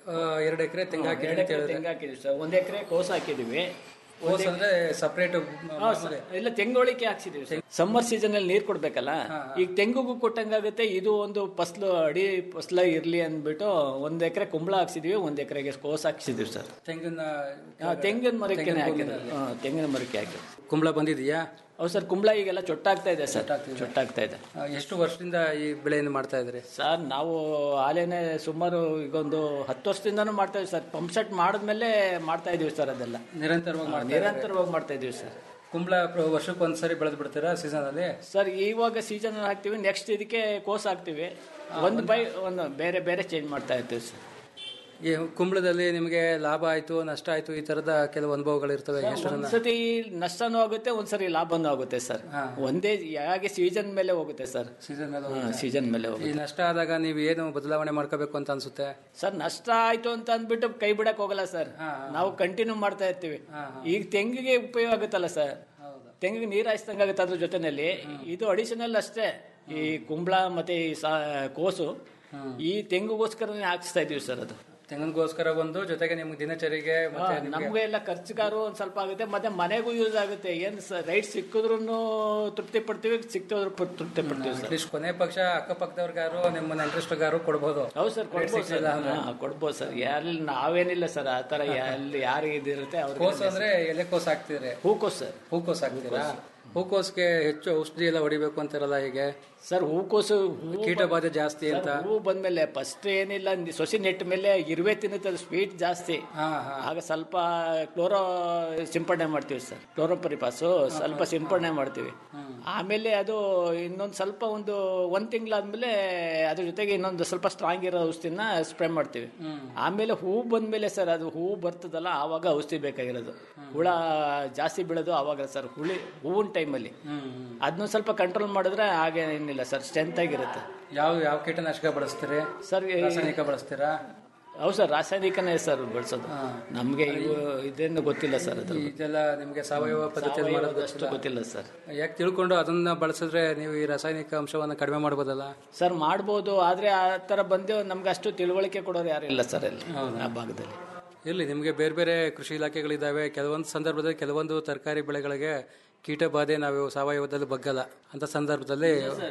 S19: ಎರಡು ಎಕರೆ ತೆಂಗು ಹಾಕಿದ್ರೆ
S20: ಎರಡು
S19: ಅಂತ
S20: ಎಕರೆ
S19: ಹೇಳಿದ್ರೆ
S20: ತೆಂಗು ಹಾಕಿದ್ವಿ ಸರ್ ಒಂದು ಎಕರೆ ಕೋಸು ಹಾಕಿದೀವಿ
S19: ಕೋಸ್ ಅಂದ್ರೆ ಸಪರೇಟ್
S20: ಹಾ, ಸರ್. ಇಲ್ಲ ತೆಂಗುಳಿಕೆ ಹಾಕ್ಸಿದೀವಿ ಸರ್ ಸಮ್ಮರ್ ಸೀಸನ್ ಅಲ್ಲಿ ನೀರ್ ಕೊಡ್ಬೇಕಲ್ಲ ಈಗ ತೆಂಗುಗೂ ಕೊಟ್ಟಂಗಾಗುತ್ತೆ ಇದು ಒಂದು ಫಸ್ಲು ಅಡಿ ಫಸ್ಲ ಇರ್ಲಿ ಅಂದ್ಬಿಟ್ಟು ಒಂದ್ ಎಕರೆ ಕುಂಬಳ ಹಾಕ್ಸಿದೀವಿ ಒಂದ್ ಎಕರೆಗೆ ಕೋಸ್ ಹಾಕ್ಸಿದೀವಿ ಸರ್
S19: ತೆಂಗಿನ
S20: ಹಾ, ತೆಂಗಿನ ಮರಕ್ಕೆ
S19: ತೆಂಗಿನ
S20: ಹಾಕಿರೋದು
S19: ಭೂಮಿನಲ್ಲಿ.
S20: ಹಾ, ತೆಂಗಿನ ಮರಕ್ಕೆ ಹಾಕಿ
S19: ಕುಂಬಳ ಬಂದಿದೆಯಾ
S20: ಹೌದು ಸರ್ ಕುಂಬಳ ಈಗೆಲ್ಲ ಚೊಟ್ಟಾಗ್ತಾ ಇದೆ ಸರ್ ಚೊಟ್ಟಾಗ್ತಾ ಇದೆ
S19: ಆ, ಎಷ್ಟು ವರ್ಷದಿಂದ ಈ ಬೆಳೆಯನ್ನು ಮಾಡ್ತಾ ಇದ್ರಿ
S20: ಸರ್ ನಾವು ಆಲೇನೆ ಸುಮಾರು ಈಗ ಒಂದು ಹತ್ತು ವರ್ಷದಿಂದನೂ ಮಾಡ್ತಾ ಇದೀವಿ ಸರ್ ಪಂಪ್ ಸೆಟ್ ಮಾಡಿದ್ಮೇಲೆ ಮಾಡ್ತಾ ಇದೀವಿ ಸರ್ ಅದೆಲ್ಲ
S19: ನಿರಂತರವಾಗಿ
S20: ಹಾ,
S19: ಮಾಡ್ತಾ ಇದ್ದೀರಿ?
S20: ನಿರಂತರವಾಗಿ ಮಾಡ್ತಾ ಇದೀವಿ ಸರ್
S19: ಕುಂಬಳ ಪ್ರ- ವರ್ಷಕ್ಕೆ ಒಂದ್ಸರಿ ಬೆಳೆದು ಬಿಡ್ತೀರಾ ಸೀಸನ್ ಅಲ್ಲಿ
S20: ಸರ್ ಇವಾಗ ಸೀಸನ್ ಹಾಕ್ತಿವಿ ನೆಕ್ಸ್ಟ್ ಇದಕ್ಕೆ ಕೋಸ್ ಹಾಕ್ತಿವಿ ಒಂದು ಬೈ ಒಂದು ಬೇರೆ ಬೇರೆ ಚೇಂಜ್ ಮಾಡ್ತಾ ಇರ್ತೀವಿ ಸರ್
S19: ಈ ಕುಂಬಳದಲ್ಲಿ ನಿಮಗೆ ಲಾಭ ಆಯ್ತು ನಷ್ಟ ಆಯ್ತು ಈ ತರದ ಕೆಲವು ಅನುಭವಗಳು ಇರ್ತವೆ ಎಷ್ಟು ಜನ
S20: ಒಂದ್ಸತಿ ನಷ್ಟನೂ ಆಗುತ್ತೆ ಒಂದ್ಸರಿ ಲಾಭನೂ ಆಗುತ್ತೆ ಸರ್ ಒಂದೇ ಯಾಕೆ ಸೀಸನ್ ಮೇಲೆ ಹೋಗುತ್ತೆ ಸರ್
S19: ಸೀಸನ್ ಮೇಲೆ
S20: ಸೀಸನ್ ಮೇಲೆ
S19: ಈ
S20: ಹೋಗುತ್ತೆ
S19: ನಷ್ಟ ಆದಾಗ ನೀವು ಏನು ಬದಲಾವಣೆ ಮಾಡ್ಕೋಬೇಕು ಅಂತ ಅನ್ಸುತ್ತೆ
S20: ಸರ್ ನಷ್ಟ ಆಯ್ತು ಅಂತ ಅಂದ್ಬಿಟ್ಟು ಕೈ ಬಿಡಕ್ ಹೋಗಲ್ಲ ಸರ್ ನಾವು ಕಂಟಿನ್ಯೂ ಮಾಡ್ತಾ ಇರ್ತೀವಿ ಈಗ ತೆಂಗಿಗೆ ಉಪಯೋಗ ಆಗುತ್ತಲ್ಲ ಸರ್ ತೆಂಗಿಗೆ ನೀರು ಹಾಯಿಸ್ದಂಗೆ ಆಗುತ್ತೆ ಅದ್ರ ಜೊತೆನಲ್ಲಿ ಇದು ಅಡಿಷನಲ್ ಅಷ್ಟೇ ಈ ಕುಂಬಳ ಮತ್ತೆ ಈ ಸಾ ಕೋಸು ಈ ತೆಂಗುಗೋಸ್ಕರನೇ ಹಾಕಿಸ್ತಾ ಇದೀವಿ ಸರ್ ಅದು
S19: ತೆಂಗಿನಗೋಸ್ಕರ ಒಂದು ಜೊತೆಗೆ ನಿಮ್ಗೆ ದಿನಚರಿಗೆ ಮತ್ತೆ ನಿಮ್ಗೆ
S20: ನಮ್ಗೆ ಎಲ್ಲ ಖರ್ಚುಗಾರು ಒಂದ್ ಸ್ವಲ್ಪ ಆಗುತ್ತೆ ಮತ್ತೆ ಮನೆಗೂ ಯೂಸ್ ಆಗುತ್ತೆ ಏನ್ ರೈಟ್ ಸಿಕ್ಕಿದ್ರು ತೃಪ್ತಿ ಪಡ್ತೀವಿ ಸಿಕ್ತೋದ್ರು ತೃಪ್ತಿ ಪಡ್ತೀವಿ ಸರ್
S19: ಅಟ್ಲೀಸ್ಟ್ ಕೊನೆ ಪಕ್ಷ ಅಕ್ಕಪಕ್ಕದವ್ರಿಗಾರು ನಿಮ್ಮ ನೆಂಟ್ರಿಸ್ಟ್ಗಾರು ಕೊಡ್ಬೋದು
S20: ಹೌದು ಸರ್
S19: Rate
S20: ಕೊಡ್ಬೋದು
S19: ಸಿಕ್ಕಿಲ್ಲ
S20: ಸರ್
S19: ಅಂದ್ರೆ.
S20: ಹಾ, ಕೊಡ್ಬೋದು ಸರ್ ಎಲ್ಲಿ ನಾವೇನಿಲ್ಲ ಸರ್ ಆ ತರ ಎಲ್ಲಿ ಯಾರಿಗೆ ಇದಿರುತ್ತೆ
S19: ಕೋಸು
S20: ಅವ್ರಿಗೆ
S19: ಅಂದ್ರೆ ಎಲೆಕೋಸು ಹಾಕ್ತಿದ್ರೆ
S20: ಹೂಕೋಸ್ ಸರ್
S19: ಹೂಕೋಸು ಹಾಕ್ತೀರಾ ಹೂಕೋಸ್ಗೆ ಹೆಚ್ಚು ಔಷಧಿ ಎಲ್ಲ ಹೊಡಿಬೇಕು ಅಂತಾರಲ್ಲ ಹೀಗೆ
S20: ಸರ್ ಹೂಕೋಸು ಹೂ
S19: ಕೀಟ ಬಾಧೆ ಜಾಸ್ತಿ ಅಂತ
S20: ಸರ್, ಹೂ ಬಂದ್ಮೇಲೆ ಫಸ್ಟ್ ಏನಿಲ್ಲ ನಿ- ಸೊಸಿ ನೆಟ್ಟ ಮೇಲೆ ಇರುವೆ ತಿನ್ನುತ್ತೆ ಸ್ವೀಟ್ ಜಾಸ್ತಿ ಆಗ ಸ್ವಲ್ಪ ಕ್ಲೋರೋ ಸಿಂಪಡಣೆ ಮಾಡ್ತೀವಿ ಸರ್ ಕ್ಲೋರೋಪರಿಪಾಸು ಸ್ವಲ್ಪ ಸಿಂಪಡಣೆ ಮಾಡ್ತೀವಿ ಆಮೇಲೆ ಅದು ಇನ್ನೊಂದು ಸ್ವಲ್ಪ ಒಂದು ಒಂದ್ ತಿಂಗಳಾದ್ಮೇಲೆ ಅದ್ರ ಜೊತೆಗೆ ಇನ್ನೊಂದು ಸ್ವಲ್ಪ ಸ್ಟ್ರಾಂಗ್ ಇರೋ ಔಷಧಿನ ಸ್ಪ್ರೇ ಮಾಡ್ತೀವಿ ಆಮೇಲೆ ಹೂ ಬಂದ್ಮೇಲೆ ಸರ್ ಅದು ಹೂ ಬರ್ತದಲ್ಲ ಆವಾಗ ಔಷಧಿ ಬೇಕಾಗಿರೋದು ಹುಳ ಜಾಸ್ತಿ ಬೀಳೋದು ಆವಾಗ ಸರ್ ಹುಳಿ ಹೂವಿನ ಟೈಮಲ್ಲಿ ಅದನ್ನ ಸ್ವಲ್ಪ ಕಂಟ್ರೋಲ್ ಮಾಡಿದ್ರೆ ಹಾಗೆ ಏನಿಲ್ಲ ಸರ್ ಸ್ಟ್ರೆಂತ್ ಆಗಿರುತ್ತೆ
S19: ಯಾವ ಯಾವ ಕೀಟನಾಶಕ ಬಳಸ್ತೀರಿ
S20: ಸರ್ ಈ-
S19: ರಾಸಾಯನಿಕ ಬಳಸ್ತೀರಾ
S20: ಹೌದು ಸರ್ ರಾಸಾಯನಿಕನೇ ಸರ್ ಬಳಸೋದು ನಮಗೆ ಇವು ಇದೇನು ಗೊತ್ತಿಲ್ಲ ಸರ್ ಅದು
S19: ಇದೆಲ್ಲ ನಿಮ್ಗೆ ಸಾವಯವ ಪದ್ಧತಿಯಲ್ಲಿ ಮಾಡೋದು
S20: ಅಷ್ಟು ಗೊತ್ತಿಲ್ಲ ಸರ್
S19: ಯಾಕೆ ತಿಳ್ಕೊಂಡು ಅದನ್ನ ಬಳಸಿದ್ರೆ ನೀವು ಈ ರಾಸಾಯನಿಕ ಅಂಶವನ್ನ ಕಡಿಮೆ ಮಾಡ್ಬೋದಲ್ಲ
S20: ಸರ್ ಮಾಡ್ಬೋದು ಆದ್ರೆ ಆ ತರ ಬಂದು ನಮ್ಗೆ ಅಷ್ಟು ತಿಳುವಳಿಕೆ ಕೊಡೋರು ಯಾರು ಇಲ್ಲ ಸರ್ ಅಲ್ಲಿ ಆ ಭಾಗದಲ್ಲಿ
S19: ಇರ್ಲಿ ನಿಮಗೆ ಬೇರೆ ಬೇರೆ ಕೃಷಿ ಇಲಾಖೆಗಳಿದ್ದಾವೆ ಕೆಲವೊಂದು ಸಂದರ್ಭದಲ್ಲಿ ಕೆಲವೊಂದು ತರಕಾರಿ ಬೆಳೆಗಳಿಗೆ ಕೀಟ ಬಾಧೆ ನಾವು ಸಾವಯವದಲ್ಲಿ ಬಗ್ಗಲ್ಲ ಅಂತ ಸಂದರ್ಭದಲ್ಲಿ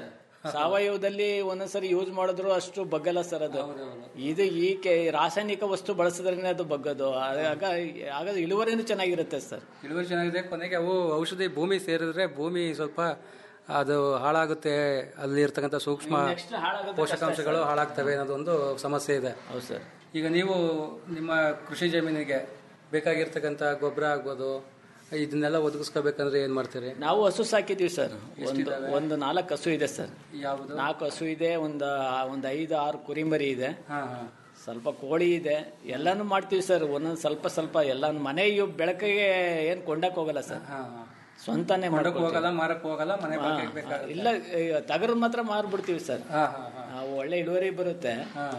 S20: ಸಾವಯವದಲ್ಲಿ ಒಂದೊಂದ್ಸರಿ ಯೂಸ್ ಮಾಡಿದ್ರು ಅಷ್ಟು ಬಗ್ಗಲ್ಲ ಸರ್ ಅದು ಇದು ಈ ಕೆ ರಾಸಾಯನಿಕ ವಸ್ತು ಬಳಸಿದ್ರೇನೆ ಅದು ಬಗ್ಗದು ಆಗ ಆಗ ಇಳುವರಿನೂ ಚೆನ್ನಾಗಿರುತ್ತೆ ಸರ್
S19: ಇಳುವರಿ ಚೆನ್ನಾಗಿದೆ ಕೊನೆಗೆ ಅವು ಔಷಧಿ ಭೂಮಿ ಸೇರಿದ್ರೆ ಭೂಮಿ ಸ್ವಲ್ಪ ಅದು ಹಾಳಾಗುತ್ತೆ ಅಲ್ಲಿ ಇರ್ತಕ್ಕಂಥ ಸೂಕ್ಷ್ಮ
S20: Next ಹಾಳಾಗೋದು
S19: ಪೋಷಕಾಂಶಗಳು
S20: ಕಷ್ಟ ಸರ್.
S19: ಹಾಳಾಗ್ತವೆ ಅನ್ನೋದೊಂದು ಸಮಸ್ಯೆ ಇದೆ
S20: ಹೌದು ಸರ್
S19: ಈಗ ನೀವು ನಿಮ್ಮ ಕೃಷಿ ಜಮೀನಿಗೆ ಬೇಕಾಗಿರ್ತಕ್ಕಂಥ ಗೊಬ್ಬರ ಆಗ್ಬೋದು ಇದನ್ನೆಲ್ಲ ಒದಗಿಸ್ಕೋಬೇಕಂದ್ರೆ ಏನ್ ಮಾಡ್ತೀರಿ
S20: ನಾವು ಹಸು ಸಾಕಿದೀವಿ ಸರ್ ಒಂದು ಒಂದು ನಾಲ್ಕು ಹಸು ಇದೆ ಸರ್
S19: ಯಾವುದು
S20: ನಾಲ್ಕು ಹಸು ಇದೆ ಒಂದು ಒಂದು ಐದು ಆರು ಕುರಿಮರಿ ಇದೆ
S19: ಹಾ ಹಾ
S20: ಸ್ವಲ್ಪ ಕೋಳಿ ಇದೆ ಎಲ್ಲಾನು ಮಾಡ್ತೀವಿ ಸರ್ ಒಂದೊಂದು ಸ್ವಲ್ಪ ಸ್ವಲ್ಪ ಎಲ್ಲ ಮನೆ ಇವ್ ಬೆಳಕಿಗೆ ಏನ್ ಕೊಂಡಕ್ ಹೋಗಲ್ಲ ಸರ್ ಸ್ವಂತನೇ
S19: ಕೊಂಡಕ್ಕೆ
S20: ಮಾಡ್ಕೊಳ್ತೀವಿ.
S19: ಹೋಗಲ್ಲ ಮಾರಕ್ಕೆ ಹೋಗಲ್ಲ ಮನೆ
S20: ಹಾ,
S19: ಬಾಕಿಗೆ ಬೇಕಾಗುತ್ತೆ
S20: ಇಲ್ಲ ತಗರ್ ಮಾತ್ರ ಮಾರ್ಬಿಡ್ತೀವಿ ಸರ್
S19: ಹಾ ಹಾ ಹಾ
S20: ನಾವು ಒಳ್ಳೆ ಇಳುವರಿ ಬರುತ್ತೆ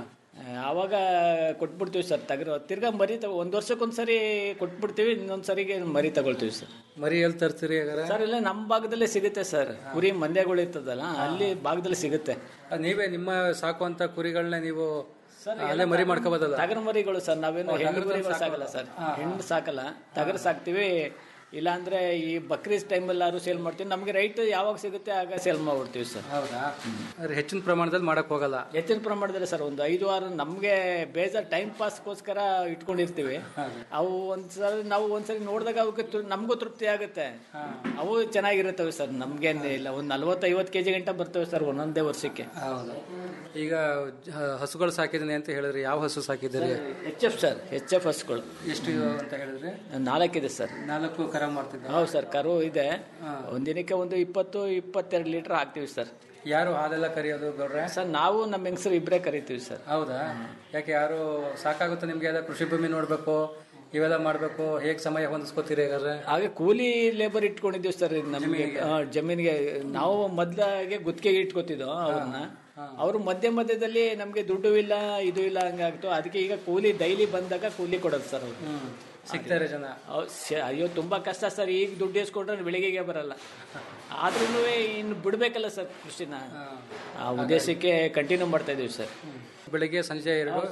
S20: ಆವಾಗ ಕೊಟ್ಬಿಡ್ತೀವಿ ಸರ್ ತಗರು ತಿರ್ಗಾ ಮರಿ ತಗೋ ಒಂದ್ ವರ್ಷಕ್ಕೊಂದ್ಸರಿ ಕೊಟ್ಬಿಡ್ತೀವಿ ಇನ್ನೊಂದ್ ಸರಿಗೆ ಮರಿ ತಗೊಳ್ತೀವಿ ಸರ್
S19: ಮರಿ ಎಲ್ಲಿ ತರ್ತೀರಿ ಹಾಗಾದ್ರೆ
S20: ಸರ್ ಇಲ್ಲ ನಮ್ಮ ಭಾಗದಲ್ಲೇ ಸಿಗುತ್ತೆ ಸರ್ ಕುರಿ ಮಂದ್ಯಗಳು ಇರ್ತದಲ್ಲ ಅಲ್ಲಿ ಭಾಗದಲ್ಲಿ ಸಿಗುತ್ತೆ
S19: ಅದ್ ನೀವೇ ನಿಮ್ಮ ಸಾಕುವಂತ ಕುರಿಗಳನ್ನ ನೀವು ಅಲ್ಲೇ ಮರಿ ಮಾಡ್ಕೋಬೋದಲ್ಲ
S20: ಟಗರು ಮರಿಗಳು ಸರ್ ನಾವೇನು
S19: ಓ,
S20: ಹೆಣ್ಣು
S19: ಟಗರು
S20: ಮರಿಗಳು
S19: ಸಾಕಲ್ಲ.
S20: ಸಾಕಲ್ಲ ಸರ್ ಹೆಣ್ಣು ಸಾಕಲ್ಲ ಟಗರು ಸಾಕ್ತಿವಿ ಇಲ್ಲಾಂದ್ರೆ ಈ ಬಕ್ರೀಸ್ ಟೈಮಲ್ಲಾದ್ರು ಸೇಲ್ ಮಾಡ್ತೀವಿ ನಮ್ಗೆ ರೈಟ್ ಯಾವಾಗ ಸಿಗುತ್ತೆ ಆಗ ಸೇಲ್ ಮಾಡ್ಬಿಡ್ತೀವಿ ಸರ್
S19: ಹೌದಾ ಆದ್ರೆ ಹೆಚ್ಚಿನ ಪ್ರಮಾಣದಲ್ಲಿ ಮಾಡಕ್ ಹೋಗಲ್ಲ
S20: ಹೆಚ್ಚಿನ ಪ್ರಮಾಣದಲ್ಲಿ ಸರ್ ಒಂದು ಐದು ವಾರ ನಮ್ಗೆ ಬೇಜಾರ್ ಟೈಮ್ ಪಾಸ್ಗೋಸ್ಕರ ಇಟ್ಕೊಂಡಿರ್ತೀವಿ ಅವು ಒಂದ್ಸರಿ ನಾವು ಒಂದ್ಸರಿ ನೋಡಿದಾಗ ಅವಕ್ಕೆ ತೃ- ನಮಗೂ ತೃಪ್ತಿ ಆಗುತ್ತೆ ಅವು ಚೆನ್ನಾಗಿರುತ್ತವೆ ಸರ್ ನಮ್ಗೇನು ಇಲ್ಲ ಒಂದು ನಲ್ವತ್ತು ಐವತ್ತು ಕೆಜಿ ಗಂಟ ಬರ್ತವೆ ಸರ್ ಒಂದೊಂದೇ ವರ್ಷಕ್ಕೆ
S19: ಹೌದು ಈಗ ಹ- ಹಸುಗಳು ಸಾಕಿದ್ದೀನಿ ಅಂತ ಹೇಳಿದ್ರಿ ಯಾವ ಹಸು ಸಾಕಿದ್ದೀರಿ
S20: H F sir H F ಹಸ್ಗಳು
S19: ಎಷ್ಟು ಅಂತ ಹೇಳಿದ್ರಿ
S20: ನಾಲ್ಕಿದೆ ಸರ್
S19: ನಾಲ್ಕು ಕರ ಮಾಡ್ತಿದ್ದ
S20: ಹೌದು ಸರ್ ಕರು ಇದೆ ಒಂದಿನಕ್ಕೆ ಒಂದು ಇಪ್ಪತ್ತು ಇಪ್ಪತ್ತೆರಡು ಲೀಟರ್ ಹಾಕ್ತೀವಿ ಸರ್
S19: ಯಾರು ಹಾಲೆಲ್ಲ ಕರಿಯೋದು ಗೌಡ್ರೆ
S20: ಸರ್ ನಾವು ನಮ್ಮ ಹೆಂಗಸರು ಇಬ್ಬರೇ ಕರಿತೀವಿ ಸರ್
S19: ಹೌದಾ ಯಾಕೆ ಯಾರು ಸಾಕಾಗುತ್ತೆ ನಿಮ್ಗೆ ಎಲ್ಲ ಕೃಷಿ ಭೂಮಿ ನೋಡ್ಬೇಕು ಇವೆಲ್ಲ ಮಾಡ್ಬೇಕು ಹೇಗ್ ಸಮಯ ಹೊಂದಿಸ್ಕೋತೀರಿ ಹಾಗಾದ್ರೆ
S20: ಹಾಗೆ ಕೂಲಿ ಲೇಬರ್ ಇಟ್ಕೊಂಡಿದ್ದೀವಿ ಸರ್ ನಮಗೆ ಜಮೀನಿಗೆ ನಾವು ಮೊದ್ಲಾಗೆ ಗುತ್ತಿಗೆಗೆ ಇಟ್ಕೋತಿದ್ದೋ ಅವ್ರನ್ನ ಅವರು ಮಧ್ಯ ಮಧ್ಯದಲ್ಲಿ ನಮ್ಗೆ ದುಡ್ಡು ಇಲ್ಲ ಇದು ಇಲ್ಲ ಹಂಗಾಗ್ತು ಅದಕ್ಕೆ ಈಗ ಕೂಲಿ ಡೈಲಿ ಬಂದಾಗ ಕೂಲಿ ಕೊಡೋದು ಸರ್ ಅವ್ರು
S19: ಸಿಗ್ತಾರೆ ಜನ
S20: ಹೌದ್ ಶ- ಅಯ್ಯೋ ತುಂಬಾ ಕಷ್ಟ ಸರ್ ಈಗ ದುಡ್ಡು ಎಸ್ಕೊಂಡ್ರೆ ಬೆಳಿಗ್ಗೆಗೆ ಬರಲ್ಲ ಆದ್ರೂ ಇನ್ನು ಬಿಡ್ಬೇಕಲ್ಲ ಸರ್ ಕೃಷಿನ ಆ ಉದ್ದೇಶಕ್ಕೆ ಕಂಟಿನ್ಯೂ ಮಾಡ್ತಾ ಇದೀವಿ ಸರ್
S19: ಬೆಳಿಗ್ಗೆ ಸಂಜೆ ಎರಡು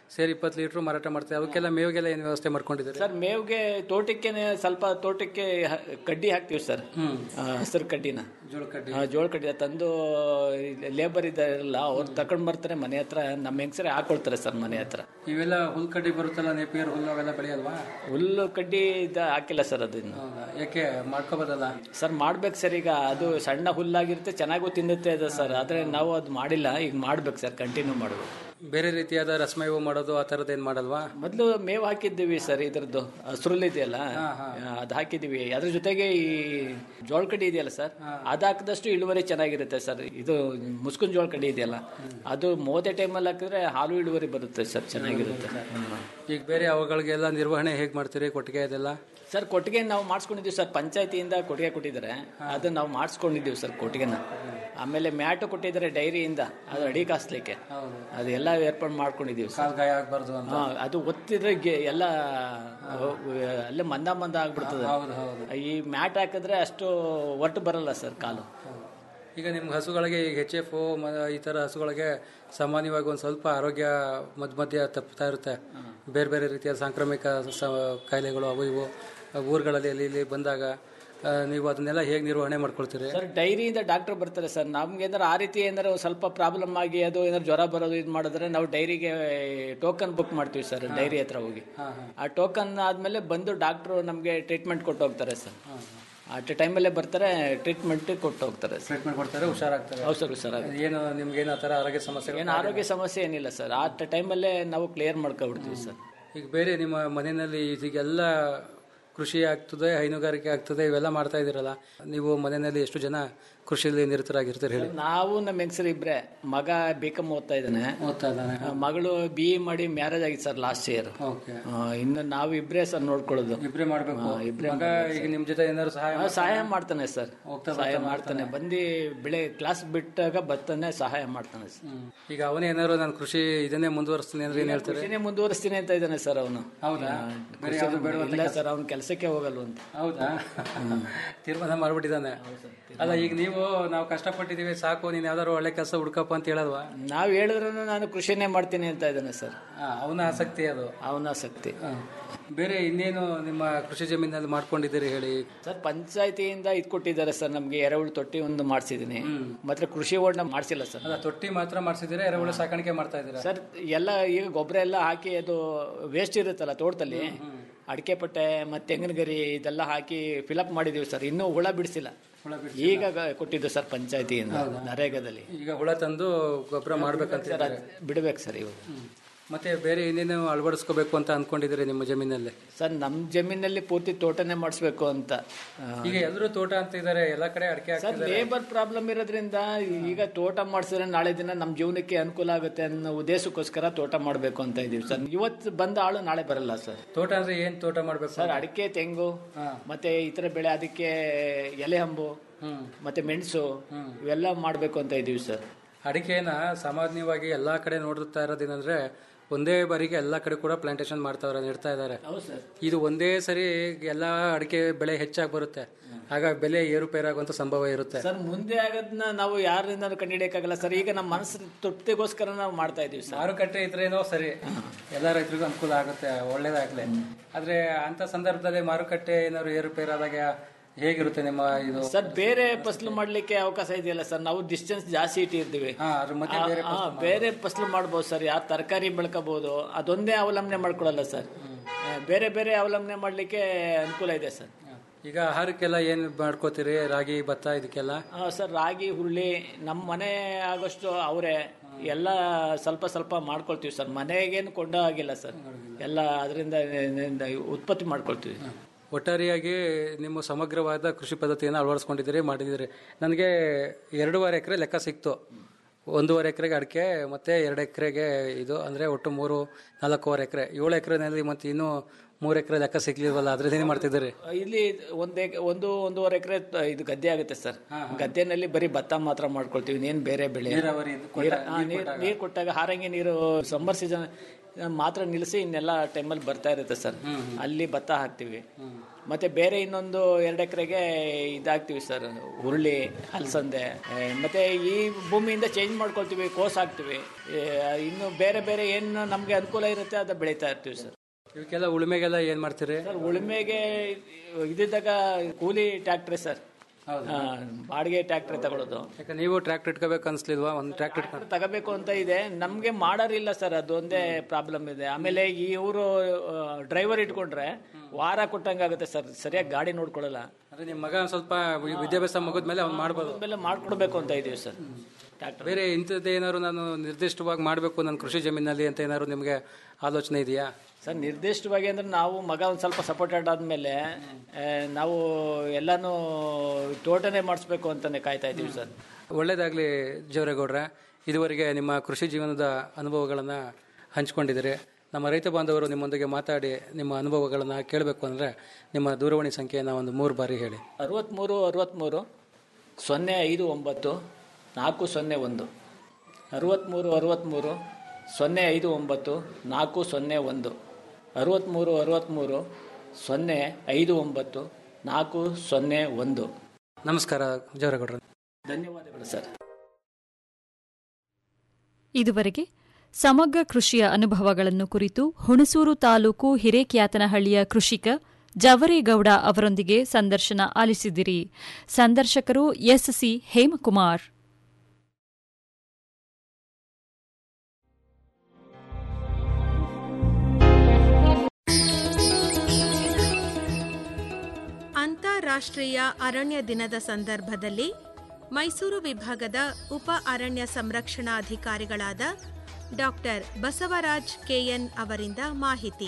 S19: ಸೇರಿ ಇಪ್ಪತ್ತು ಲೀಟ್ರ್ ಮಾರಾಟ ಮಾಡ್ತಾರೆ ಅವಕ್ಕೆಲ್ಲ ಮೇವಿಗೆಲ್ಲ ಏನು ವ್ಯವಸ್ಥೆ ಮಾಡ್ಕೊಂಡಿದ್ದಾರೆ
S20: ಸರ್ ಮೇವ್ಗೆ ತೋಟಕ್ಕೆ ಸ್ವಲ್ಪ ತೋಟಕ್ಕೆ ಹ- ಕಡ್ಡಿ ಹಾಕ್ತೀವಿ ಸರ್ ಆ, ಹಸಿರು ಕಡ್ಡಿನ
S19: ಜೋಳ ಕಡ್ಡಿ
S20: ಆ, ಜೋಳ ಕಡ್ಡಿ ತಂದು ಲೇಬರ್ ಇದ್ದಾರಲ್ಲ ಅವ್ರು ತಕೊಂಡ್ ಬರ್ತಾರೆ ಮನೆ ಹತ್ರ ನಮ್ಮ ಹೆಂಗಸರೇ ಹಾಕೊಳ್ತಾರೆ ಸರ್ ಮನೆ ಹತ್ರ
S19: ಇವೆಲ್ಲ ಹುಲ್ ಕಡ್ಡಿ ಬರುತ್ತಲ್ಲ ನೇಪಿಯರ್ ಹುಲ್ಲು ಅವೆಲ್ಲ ಬೆಳೆಯಲ್ವಾ
S20: ಹುಲ್ಲು ಕಡ್ಡಿ ಇದ ಹಾಕಿಲ್ಲ ಸರ್ ಅದನ್ನ
S19: ಹೌದಾ ಯಾಕೆ ಮಾಡ್ಕೋಬೋದಲ್ಲ
S20: ಸರ್ ಮಾಡ್ಬೇಕು ಸರ್ ಈಗ ಅದು ಸಣ್ಣ ಹುಲ್ಲಾಗಿರುತ್ತೆ ಚೆನ್ನಾಗೂ ತಿನ್ನುತ್ತೆ ಅದು ಸರ್ ಆದ್ರೆ ನಾವು ಅದು ಮಾಡಿಲ್ಲ ಈಗ ಮಾಡ್ಬೇಕು ಸರ್ ಕಂಟಿನ್ಯೂ ಮಾಡ್ಬೇಕು
S19: ಬೇರೆ ರೀತಿಯಾದ ರಸಮಯವು ಮಾಡೋದು ಆ ಥರದ್ದು ಏನು ಮಾಡಲ್ವಾ
S20: ಮೊದಲು ಮೇವು ಹಾಕಿದ್ದೀವಿ ಸರ್ ಇದ್ರದ್ದು ಹಸ್ರುಲ್ ಇದೆಯಲ್ಲ ಅದು ಹಾಕಿದ್ದೀವಿ ಅದ್ರ ಜೊತೆಗೆ ಈ ಜೋಳ ಕಡ್ಡಿ ಇದೆಯಲ್ಲ ಸರ್ ಅದು ಹಾಕಿದಷ್ಟು ಇಳುವರಿ ಚೆನ್ನಾಗಿರುತ್ತೆ ಸರ್ ಇದು ಮುಸ್ಕುನ್ ಜೋಳ ಕಡ್ಡಿ ಇದೆಯಲ್ಲ ಅದು ಮೂವತ್ತೇ ಟೈಮಲ್ಲಿ ಹಾಕಿದ್ರೆ ಹಾಲು ಇಳುವರಿ ಬರುತ್ತೆ ಸರ್ ಚೆನ್ನಾಗಿರುತ್ತೆ ಹ್ಮ್.
S19: ಈಗ ಬೇರೆ ಅವುಗಳಿಗೆಲ್ಲ ನಿರ್ವಹಣೆ ಹೇಗೆ ಮಾಡ್ತೀರಿ ಕೊಟ್ಟಿಗೆ ಅದೆಲ್ಲ
S20: ಸರ್ ಕೊಟ್ಟಿಗೆ ನಾವು ಮಾಡಿಸ್ಕೊಂಡಿದ್ದೀವಿ ಸರ್ ಪಂಚಾಯತಿಯಿಂದ ಕೊಟ್ಟಿಗೆ ಕೊಟ್ಟಿದ್ದಾರೆ ಅದು ನಾವು ಮಾಡಿಸ್ಕೊಂಡಿದ್ದೀವಿ ಸರ್ ಕೊಟ್ಟಿಗೆನ ಆಮೇಲೆ ಮ್ಯಾಟು ಕೊಟ್ಟಿದ್ದಾರೆ ಡೈರಿಯಿಂದ ಅದು ಅಡಿ ಕಾಸ್ಲಿಕ್ಕೆ ಅದೆಲ್ಲ ಏರ್ಪಾಡು ಮಾಡ್ಕೊಂಡಿದ್ದೀವಿ ಸರ್
S19: ಕಾಲ್ ಗಾಯ ಆಗಬಾರ್ದು ಅಂತ
S20: ಹಾ, ಅದು ಒತ್ತಿದ್ರೆ ಗೆ- ಎಲ್ಲ ಅಲ್ಲೇ ಮಂದ ಮಂದ ಆಗ್ಬಿಡ್ತದೆ
S19: ಹೌದು ಹೌದು
S20: ಈ ಮ್ಯಾಟ್ ಹಾಕಿದ್ರೆ ಅಷ್ಟು ಒಟ್ಟು ಬರಲ್ಲ ಸರ್ ಕಾಲು
S19: ಈಗ ನಿಮ್ಗೆ ಹಸುಗಳಿಗೆ ಈಗ ಹೆಚ್ ಎಫ್ ಈ ಥರ ಹಸುಗಳಿಗೆ ಸಾಮಾನ್ಯವಾಗಿ ಒಂದು ಸ್ವಲ್ಪ ಆರೋಗ್ಯ ಮಧ್ಯ ಮಧ್ಯ ತಪ್ಪುತ್ತಾ ಇರುತ್ತೆ ಬೇರೆ ಬೇರೆ ರೀತಿಯ ಸಾಂಕ್ರಾಮಿಕ ಸ- ಕಾಯಿಲೆಗಳು ಅವು ಇವು ಊರುಗಳಲ್ಲಿ ಅಲ್ಲಿ ಇಲ್ಲಿ ಬಂದಾಗ ಆ, ನೀವು ಅದನ್ನೆಲ್ಲ ಹೇಗೆ ನಿರ್ವಹಣೆ ಮಾಡ್ಕೊಳ್ತೀರಿ
S20: ಸರ್ ಡೈರಿಯಿಂದ ಡಾಕ್ಟರ್ ಬರ್ತಾರೆ ಸರ್ ನಮ್ಗೆ ಏನಾರು ಆ ರೀತಿ ಏನಾರು ಒಂದ್ ಸ್ವಲ್ಪ ಪ್ರಾಬ್ಲಮ್ ಆಗಿ ಅದು ಏನಾರು ಜ್ವರ ಬರೋದು ಇದು ಮಾಡಿದ್ರೆ ನಾವು ಡೈರಿಗೆ ಟೋಕನ್ ಬುಕ್ ಮಾಡ್ತೀವಿ ಸರ್ ಡೈರಿ ಹತ್ರ ಹೋಗಿ ಆ ಟೋಕನ್ ಆದ್ಮೇಲೆ ಬಂದು ಡಾಕ್ಟ್ರು ನಮಗೆ ಟ್ರೀಟ್ಮೆಂಟ್ ಕೊಟ್ಟು ಹೋಗ್ತಾರೆ ಸರ್ ಆ ಟೈಮಲ್ಲೇ ಬರ್ತಾರೆ ಟ್ರೀಟ್ಮೆಂಟ್ ಕೊಟ್ಟು ಹೋಗ್ತಾರೆ ಸರ್
S19: ಟ್ರೀಟ್ಮೆಂಟ್ ಕೊಡ್ತಾರೆ ಹುಷಾರಾಗ್ತಾರೆ
S20: ಹೌದು ಹುಷಾರಾಗಿ
S19: ಏನು ನಿಮ್ಗೆ ಏನು ಆ ಥರ ಆರೋಗ್ಯ ಸಮಸ್ಯೆ
S20: ಏನು ಆರೋಗ್ಯ ಸಮಸ್ಯೆ ಏನಿಲ್ಲ ಸರ್ ಆ ಟೈಮಲ್ಲೇ ನಾವು ಕ್ಲಿಯರ್ ಮಾಡ್ಕೊಬಿಡ್ತೀವಿ ಸರ್
S19: ಈಗ ಬೇರೆ ನಿಮ್ಮ ಮನೆಯಲ್ಲಿ ಇದೀಗೆಲ್ಲ ಕೃಷಿ ಆಗ್ತದೆ ಹೈನುಗಾರಿಕೆ ಆಗ್ತದೆ ಇವೆಲ್ಲ ಮಾಡ್ತಾ ಇದ್ದೀರಲ್ಲ ನೀವು ಮನೆಯಲ್ಲಿ ಎಷ್ಟು ಜನ ಕೃಷಿಯಲ್ಲಿ ನಿರತರಾಗಿರ್ತಾರೆ ಹೇಳಿ
S20: ನಾವು ನಮ್ಮ ಹೆಂಗಸರು ಇಬ್ರೆ ಮಗ ಬಿಕಮ್ ಓದ್ತಾ ಇದ್ದಾನೆ
S19: ಓದ್ತಾ ಇದ್ದಾನೆ
S20: ಆ, ಮಗಳು ಬಿ ಎ ಮಾಡಿ ಮ್ಯಾರೇಜ್ ಆಗಿತ್ತು ಸರ್ ಲಾಸ್ಟ್ ಇಯರ್
S19: ಓಕೆ
S20: ಇನ್ನು ನಾವು ಇಬ್ರೇ ಸರ್ ನೋಡ್ಕೊಳ್ಳೋದು
S19: ಇಬ್ರೇ ಮಾಡ್ಬೇಕು
S20: ಹಾ, ಇಬ್ರೇ
S19: ಮಗ ಈಗ ನಿಮ್ ಜೊತೆ ಏನಾದ್ರು ಸಹಾಯ
S20: ಆ,
S19: ಮಾಡ್ತಾನಾ?
S20: ಸಹಾಯ ಮಾಡ್ತಾನೆ ಸರ್
S19: ಹೋಗ್ತಾ
S20: ಸಹಾಯ
S19: ಬರ್ತಾ
S20: ಮಾಡ್ತಾನೆ ಬಂದು ಬೆಳೆ ಕ್ಲಾಸ್ ಬಿಟ್ಟಾಗ ಬರ್ತಾನೆ ಸಹಾಯ ಮಾಡ್ತಾನೆ ಸರ್
S19: ಈಗ ಅವನೇ ಏನಾದ್ರು ನಾನು ಕೃಷಿ ಇದನ್ನೇ ಮುಂದುವರಿಸ್ತೀನಿ ಅಂದ್ರೆ ಏನ್ ಹೇಳ್ತಾರೆ
S20: ಕೃಷಿನೇ ಮುಂದುವರಿಸ್ತೀನಿ ಅಂತ ಇದ್ದಾನೆ ಸರ್ ಅವನು
S19: ಹೌದಾ ಬೇರೆ ಯಾವ್ದು ಬೇಡ
S20: ಇಲ್ಲ ಸರ್ ಅವ್ನು ಕೆಲಸಕ್ಕೆ ಹೋಗಲ್ವಂತ
S19: ಹೌದಾ ತೀರ್ಮಾನ ಮಾಡ್ಬಿಟ್ಟಿದ್ದಾನೆ ಅಲ್ಲ ಈಗ ನೀವು ನಾವು ಕಷ್ಟಪಟ್ಟಿದೀವಿ ಸಾಕು ನೀನ್ ಯಾವ್ದಾದ್ರು ಒಳ್ಳೆ ಕೆಲಸ ಹುಡ್ಕಪ್ಪ ಅಂತ ಹೇಳಲ್ವಾ
S20: ನಾವ್ ಹೇಳಿದ್ರು ನಾನು ಕೃಷಿನೇ ಮಾಡ್ತೀನಿ ಅಂತ ಇದ್ದಾನೆ ಸರ್
S19: ಅವನ ಆಸಕ್ತಿ ಅದು
S20: ಅವನ ಆಸಕ್ತಿ
S19: ಬೇರೆ ಇನ್ನೇನು ನಿಮ್ಮ ಕೃಷಿ ಜಮೀನಲ್ಲಿ ಮಾಡ್ಕೊಂಡಿದ್ದೀರಿ ಹೇಳಿ
S20: ಸರ್ ಪಂಚಾಯತಿಯಿಂದ ಇದು ಕೊಟ್ಟಿದ್ದಾರೆ ಸರ್ ನಮ್ಗೆ ಎರೆಹುಳು ತೊಟ್ಟಿ ಒಂದು ಮಾಡಿಸಿದೀನಿ ಮತ್ತೆ ಕೃಷಿ ಹೊಂಡ ಮಾಡಿಸಿಲ್ಲ ಸರ್
S19: ಅಲ್ಲ ತೊಟ್ಟಿ ಮಾತ್ರ ಮಾಡಿಸಿದ್ದೀರಾ ಎರೆಹುಳು ಸಾಕಾಣಿಕೆ ಮಾಡ್ತಾ ಇದ್ದೀರಾ
S20: ಸರ್ ಎಲ್ಲ ಈಗ ಗೊಬ್ಬರ ಎಲ್ಲ ಹಾಕಿ ಅದು ವೇಸ್ಟ್ ಇರುತ್ತಲ್ಲ ತೋಟದಲ್ಲಿ ಅಡಿಕೆ ಪಟ್ಟೆ ಮತ್ತೆ ತೆಂಗಿನ ಗರಿ ಇದೆಲ್ಲ ಹಾಕಿ ಫಿಲಪ್ ಮಾಡಿದೀವಿ ಸರ್ ಇನ್ನೂ ಹುಳ ಬಿಡಿಸಿಲ್ಲ ಈಗ ಗ- ಕೊಟ್ಟಿದ್ದು ಸರ್ ಪಂಚಾಯತಿಯಿಂದ ನರೇಗಾದಲ್ಲಿ
S19: ಈಗ ಹುಳ ತಂದು ಗೊಬ್ಬರ ಮಾಡ್ಬೇಕಂತ
S20: ಸರ್ ಅದ್ ಬಿಡ್ಬೇಕು ಸರ್ ಇವಾಗ
S19: ಮತ್ತೆ ಬೇರೆ ಇನ್ನೇನು ಅಳವಡಿಸ್ಕೋಬೇಕು ಅಂತ ಅನ್ಕೊಂಡಿದ್ದೀರಿ ನಿಮ್ಮ ಜಮೀನಲ್ಲಿ
S20: ಸರ್ ನಮ್ಮ ಜಮೀನಲ್ಲಿ ಪೂರ್ತಿ ತೋಟನೇ ಮಾಡಿಸ್ಬೇಕು ಅಂತ ಆ,
S19: ಈಗ ಎಲ್ಲರೂ ತೋಟ ಅಂತ ಇದ್ದಾರೆ ಎಲ್ಲಾ ಕಡೆ ಅಡಿಕೆ
S20: ಸರ್
S19: ಹಾಕ್ತಿದ್ದಾರೆ
S20: ಲೇಬರ್ ಪ್ರಾಬ್ಲಮ್ ಇರೋದ್ರಿಂದ ಈಗ ತೋಟ ಮಾಡಿಸಿದ್ರೆ ನಾಳೆ ದಿನ ನಮ್ಮ ಜೀವನಕ್ಕೆ ಅನುಕೂಲ ಆಗುತ್ತೆ ಅನ್ನೋ ಉದ್ದೇಶಕ್ಕೋಸ್ಕರ ತೋಟ ಮಾಡಬೇಕು ಅಂತ ಇದೀವಿ ಸರ್ ಇವತ್ತು ಬಂದ ಆಳು ನಾಳೆ ಬರಲ್ಲ ಸರ್
S19: ತೋಟ ಅಂದ್ರೆ ಏನ್ ತೋಟ ಮಾಡ್ಬೇಕು
S20: ಸರ್ ಅಡಿಕೆ ತೆಂಗು ಮತ್ತೆ ಇತರ ಬೆಳೆ ಅದಕ್ಕೆ ಎಲೆ ಹಂಬು ಮತ್ತೆ ಮೆಣಸು ಇವೆಲ್ಲ ಮಾಡಬೇಕು ಅಂತ ಇದೀವಿ ಸರ್
S19: ಅಡಿಕೆನ ಸಾಮಾನ್ಯವಾಗಿ ಎಲ್ಲಾ ಕಡೆ ನೋಡುತ್ತಾ ಇರೋದೇನಂದ್ರೆ ಒಂದೇ ಬಾರಿಗೆ ಎಲ್ಲಾ ಕಡೆ ಕೂಡ ಪ್ಲಾಂಟೇಶನ್ ಮಾಡ್ತಾವ್ರೆ ನೆಡ್ತಾ ಇದ್ದಾರೆ
S20: ಹೌದು ಸರ್
S19: ಇದು ಒಂದೇ ಸರಿ ಎಲ್ಲಾ ಅಡಿಕೆ ಬೆಳೆ ಹೆಚ್ಚಾಗಿ ಬರುತ್ತೆ ಆಗ ಬೆಲೆ ಏರುಪೇರಾಗುವಂತ ಸಂಭವ ಇರುತ್ತೆ
S20: ಸರ್ ಮುಂದೆ ಆಗೋದನ್ನ ನಾವು ಯಾರಿಂದ ಕಂಡುಹಿಡಿಯಕ್ಕಾಗಲ್ಲ ಸರ್ ಈಗ ನಮ್ಮ ಮನಸ್ಸು ತೃಪ್ತಿಗೋಸ್ಕರ ನಾವು ಮಾಡ್ತಾ ಇದೀವಿ ಸರ್
S19: ಮಾರುಕಟ್ಟೆ ಇದ್ರೇನೋ ಸರಿ ಎಲ್ಲ ರೈತರಿಗೂ ಅನುಕೂಲ ಆಗುತ್ತೆ ಒಳ್ಳೇದಾಗ್ಲಿ ಆದ್ರೆ ಅಂತ ಸಂದರ್ಭದಲ್ಲಿ ಮಾರುಕಟ್ಟೆ ಏನಾದ್ರು ಏರುಪೇರಾದಾಗ ಹೇಗಿರುತ್ತೆ ನಿಮ್ಮ ಇದು
S20: ಸರ್ ಬೇರೆ ಫಸಲು ಮಾಡ್ಲಿಕ್ಕೆ ಅವಕಾಶ ಇದೆಯಲ್ಲ ಸರ್ ನಾವು ಡಿಸ್ಟೆನ್ಸ್ ಜಾಸ್ತಿ ಇಟ್ಟಿರ್ತೀವಿ
S19: ಅದ್ರ ಮಧ್ಯೆ ಬೇರೆ
S20: ಆ, ಆ, ಬೇರೆ ಫಸಲು ಮಾಡ್ಬೋದು ಸರ್ ಯಾರು ತರಕಾರಿ ಬೆಳ್ಕೋಬಹುದು ಅದೊಂದೇ ಅವಲಂಬನೆ ಮಾಡ್ಕೊಳಲ್ಲ ಸರ್ ಆ, ಬೇರೆ ಬೇರೆ ಅವಲಂಬನೆ ಮಾಡ್ಲಿಕ್ಕೆ ಅನುಕೂಲ ಇದೆ ಸರ್
S19: ಈಗ ಆಹಾರಕ್ಕೆಲ್ಲ ಏನ್ ಮಾಡ್ಕೋತೀರಿ ರಾಗಿ ಭತ್ತ ಇದಕ್ಕೆಲ್ಲ
S20: ಆ, ಸರ್ ರಾಗಿ ಹುರುಳಿ ನಮ್ಮ ಮನೆ ಆಗೋಷ್ಟು ಅವರೇ ಎಲ್ಲ ಸ್ವಲ್ಪ ಸ್ವಲ್ಪ ಮಾಡ್ಕೊಳ್ತೀವಿ ಸರ್ ಮನೆಗೇನು ಕೊಂಡೋ ಆಗಿಲ್ಲ ಸರ್ ಎಲ್ಲ ಅದರಿಂದ ಉತ್ಪತ್ತಿ ಮಾಡ್ಕೊಳ್ತೀವಿ
S19: ಒಟ್ಟಾರೆಯಾಗಿ ನಿಮ್ಮ ಸಮಗ್ರವಾದ ಕೃಷಿ ಪದ್ಧತಿಯನ್ನು ಅಳವಡಿಸ್ಕೊಂಡಿದ್ದೀರಿ ಮಾಡಿದ್ದೀರಿ ನನಗೆ ಎರಡೂವರೆ ಎಕರೆ ಲೆಕ್ಕ ಸಿಕ್ತು ಒಂದೂವರೆ ಎಕರೆಗೆ ಅಡಿಕೆ ಮತ್ತೆ ಎರಡು ಎಕರೆಗೆ ಇದು ಅಂದರೆ ಒಟ್ಟು ಮೂರು ನಾಲ್ಕೂವರೆ ಎಕರೆ ಏಳು ಎಕರೆನಲ್ಲಿ ಮತ್ತು ಇನ್ನೂ ಮೂರು ಎಕರೆ ಲೆಕ್ಕ ಸಿಗ್ಲಿಲ್ವಲ್ಲ ಅದ್ರಲ್ಲಿ ಏನ್ ಮಾಡ್ತಿದ್ದೀರಿ
S20: ಇಲ್ಲಿ ಒಂದ್ ಎಕ್- ಒಂದು ಒಂದೂವರೆ ಎಕರೆ ಇದು ಗದ್ದೆ ಆಗುತ್ತೆ ಸರ್ ಗದ್ದೆನಲ್ಲಿ ಬರೀ ಭತ್ತ ಮಾತ್ರ ಮಾಡ್ಕೊಳ್ತೀವಿ ಇನ್ನೇನು ಬೇರೆ ಬೆಳೆ
S19: ನೀರಾವರಿ ಇದು ಕೊಟ್ಟ-
S20: ನೀರ್- ಹಾ, ನೀರ್ ನೀರು ಕೊಟ್ಟಾಗ ಹಾರಂಗಿ ನೀರು ಸಮ್ಮರ್ ಸೀಸನ್ ಮಾತ್ರ ನಿಲ್ಲಿಸಿ ಇನ್ನೆಲ್ಲ ಟೈಮಲ್ಲಿ ಬರ್ತಾ ಇರುತ್ತೆ ಸರ್ ಅಲ್ಲಿ ಭತ್ತ ಹಾಕ್ತಿವಿ ಮತ್ತೆ ಬೇರೆ ಇನ್ನೊಂದು ಎರಡು ಎಕರೆಗೆ ಇದಾಗ್ತಿವಿ ಸರ್ ಹುರುಳಿ ಹಲಸಂದೆ ಆ, ಮತ್ತೆ ಈ ಭೂಮಿಯಿಂದ ಚೇಂಜ್ ಮಾಡ್ಕೊಳ್ತೀವಿ ಕೋಸ್ ಹಾಕ್ತಿವಿ ಆ, ಇನ್ನು ಬೇರೆ ಬೇರೆ ಏನು ನಮಗೆ ಅನುಕೂಲ ಇರುತ್ತೆ ಅದು ಬೆಳೀತಾ ಇರ್ತೀವಿ ಸರ್
S19: ಇವಕ್ಕೆಲ್ಲ ಉಳುಮೆಗೆಲ್ಲ ಏನ್ ಮಾಡ್ತೀರಿ
S20: ಸರ್ ಉಳುಮೆಗೆ ಇದ್ದಿದ್ದಾಗ ಕೂಲಿ ಟ್ಯಾಕ್ಟ್ರಿ ಸರ್ ಆ, ಬಾಡಿಗೆ ಟ್ಯಾಕ್ಟ್ರಿ ತಗೊಳ್ಳೋದು
S19: ಯಾಕೆ ನೀವು ಟ್ರ್ಯಾಕ್ಟರ್ ಇಟ್ಕೋಬೇಕು ಅನ್ಸ್ಲಿಲ್ವಾ ಒಂದು ಟ್ರ್ಯಾಕ್ಟರ್ ಇಟ್ಕೊಂಡು
S20: ತಗೋಬೇಕು ಅಂತ ಇದೆ ನಮಗೆ ಮಾಡೋರಿಲ್ಲ ಸರ್ ಅದೊಂದೇ ಪ್ರಾಬ್ಲಮ್ ಇದೆ ಆಮೇಲೆ ಈ ಇವರು ಡ್ರೈವರ್ ಇಟ್ಕೊಂಡ್ರೆ ವಾರ ಕೊಟ್ಟಂಗಾಗುತ್ತೆ ಸರ್ ಸರಿಯಾಗಿ ಗಾಡಿ ನೋಡ್ಕೊಳ್ಳಲ್ಲ
S19: ಅದೇ ನಿಮ್ಮ ಮಗ ಒಂದ್ ಸ್ವಲ್ಪ ವಿ- ವಿದ್ಯಾಭ್ಯಾಸ ಮುಗಿದ್ಮೇಲೆ ಅವ್ನು ಮಾಡ್ಬೋದು
S20: ಆಮೇಲೆ ಮಾಡ್ಕೊಡ್ಬೇಕು ಅಂತ ಇದೀವಿ ಸರ್ ಟ್ಯಾಕ್ಟರ್
S19: ಬೇರೆ ಇಂಥದ್ದು ಏನಾದ್ರು ನಾನು ನಿರ್ದಿಷ್ಟವಾಗಿ ಮಾಡಬೇಕು ನನ್ನ ಕೃಷಿ ಜಮೀನಲ್ಲಿ ಅಂತ ಏನಾದ್ರು ನಿಮಗೆ ಆಲೋಚನೆ ಇದೆಯಾ
S20: ಸರ್ ನಿರ್ದಿಷ್ಟವಾಗಿ ಅಂದ್ರೆ ನಾವು ಮಗ ಒಂದು ಸ್ವಲ್ಪ ಸಪೋರ್ಟೆಡ್ ಆದಮೇಲೆ ನಾವು ಎಲ್ಲಾನು ತೋಟನೇ ಮಾಡಿಸ್ಬೇಕು ಅಂತಾನೆ ಕಾಯ್ತಾ ಇದ್ದೀವಿ ಸರ್
S19: ಒಳ್ಳೇದಾಗ್ಲಿ ಜವರೇಗೌಡ್ರೆ ಇದುವರೆಗೆ ನಿಮ್ಮ ಕೃಷಿ ಜೀವನದ ಅನುಭವಗಳನ್ನು ಹಂಚ್ಕೊಂಡಿದ್ದೀರಿ ನಮ್ಮ ರೈತ ಬಾಂಧವರು ನಿಮ್ಮೊಂದಿಗೆ ಮಾತಾಡಿ ನಿಮ್ಮ ಅನುಭವಗಳನ್ನು ಕೇಳಬೇಕು ಅಂದರೆ ನಿಮ್ಮ ದೂರವಾಣಿ ಸಂಖ್ಯೆಯನ್ನು ಒಂದು ಮೂರು ಬಾರಿ ಹೇಳಿ
S20: ಅರವತ್ತ್ಮೂರು ಅರವತ್ತ್ಮೂರು ಸೊನ್ನೆ ಐದು ಒಂಬತ್ತು ನಾಲ್ಕು ಸೊನ್ನೆ ಒಂದು ಅರವತ್ತ್ಮೂರು ಅರವತ್ತ್ಮೂರು ಸೊನ್ನೆ ಐದು ಒಂಬತ್ತು ನಾಲ್ಕು ಸೊನ್ನೆ ಒಂದು ಅರವತ್ತ್ಮೂರು ಅರವತ್ತ್ಮೂರು ಸೊನ್ನೆ ಐದು ಒಂಬತ್ತು ನಾಲ್ಕು ಸೊನ್ನೆ ಒಂದು
S19: ನಮಸ್ಕಾರ ಜವರೇಗೌಡ್ರೆ
S20: ಧನ್ಯವಾದಗಳು ಸರ್
S2: ಇದುವರೆಗೆ ಸಮಗ್ರ ಕೃಷಿಯ ಅನುಭವಗಳನ್ನು ಕುರಿತು ಹುಣಸೂರು ತಾಲೂಕು ಹಿರೇಕ್ಯಾತನಹಳ್ಳಿಯ ಕೃಷಿಕ ಜವರೇಗೌಡ ಅವರೊಂದಿಗೆ ಸಂದರ್ಶನ ಆಲಿಸಿದಿರಿ ಸಂದರ್ಶಕರು ಎಸ್ಸಿ ಹೇಮಕುಮಾರ್
S21: ಅಂತಾರಾಷ್ಟ್ರೀಯ ಅರಣ್ಯ ದಿನದ ಸಂದರ್ಭದಲ್ಲಿ ಮೈಸೂರು ವಿಭಾಗದ ಉಪ ಅರಣ್ಯ ಸಂರಕ್ಷಣಾಧಿಕಾರಿಗಳಾದ ಡಾಕ್ಟರ್ ಬಸವರಾಜ್ ಕೆಎನ್ ಅವರಿಂದ ಮಾಹಿತಿ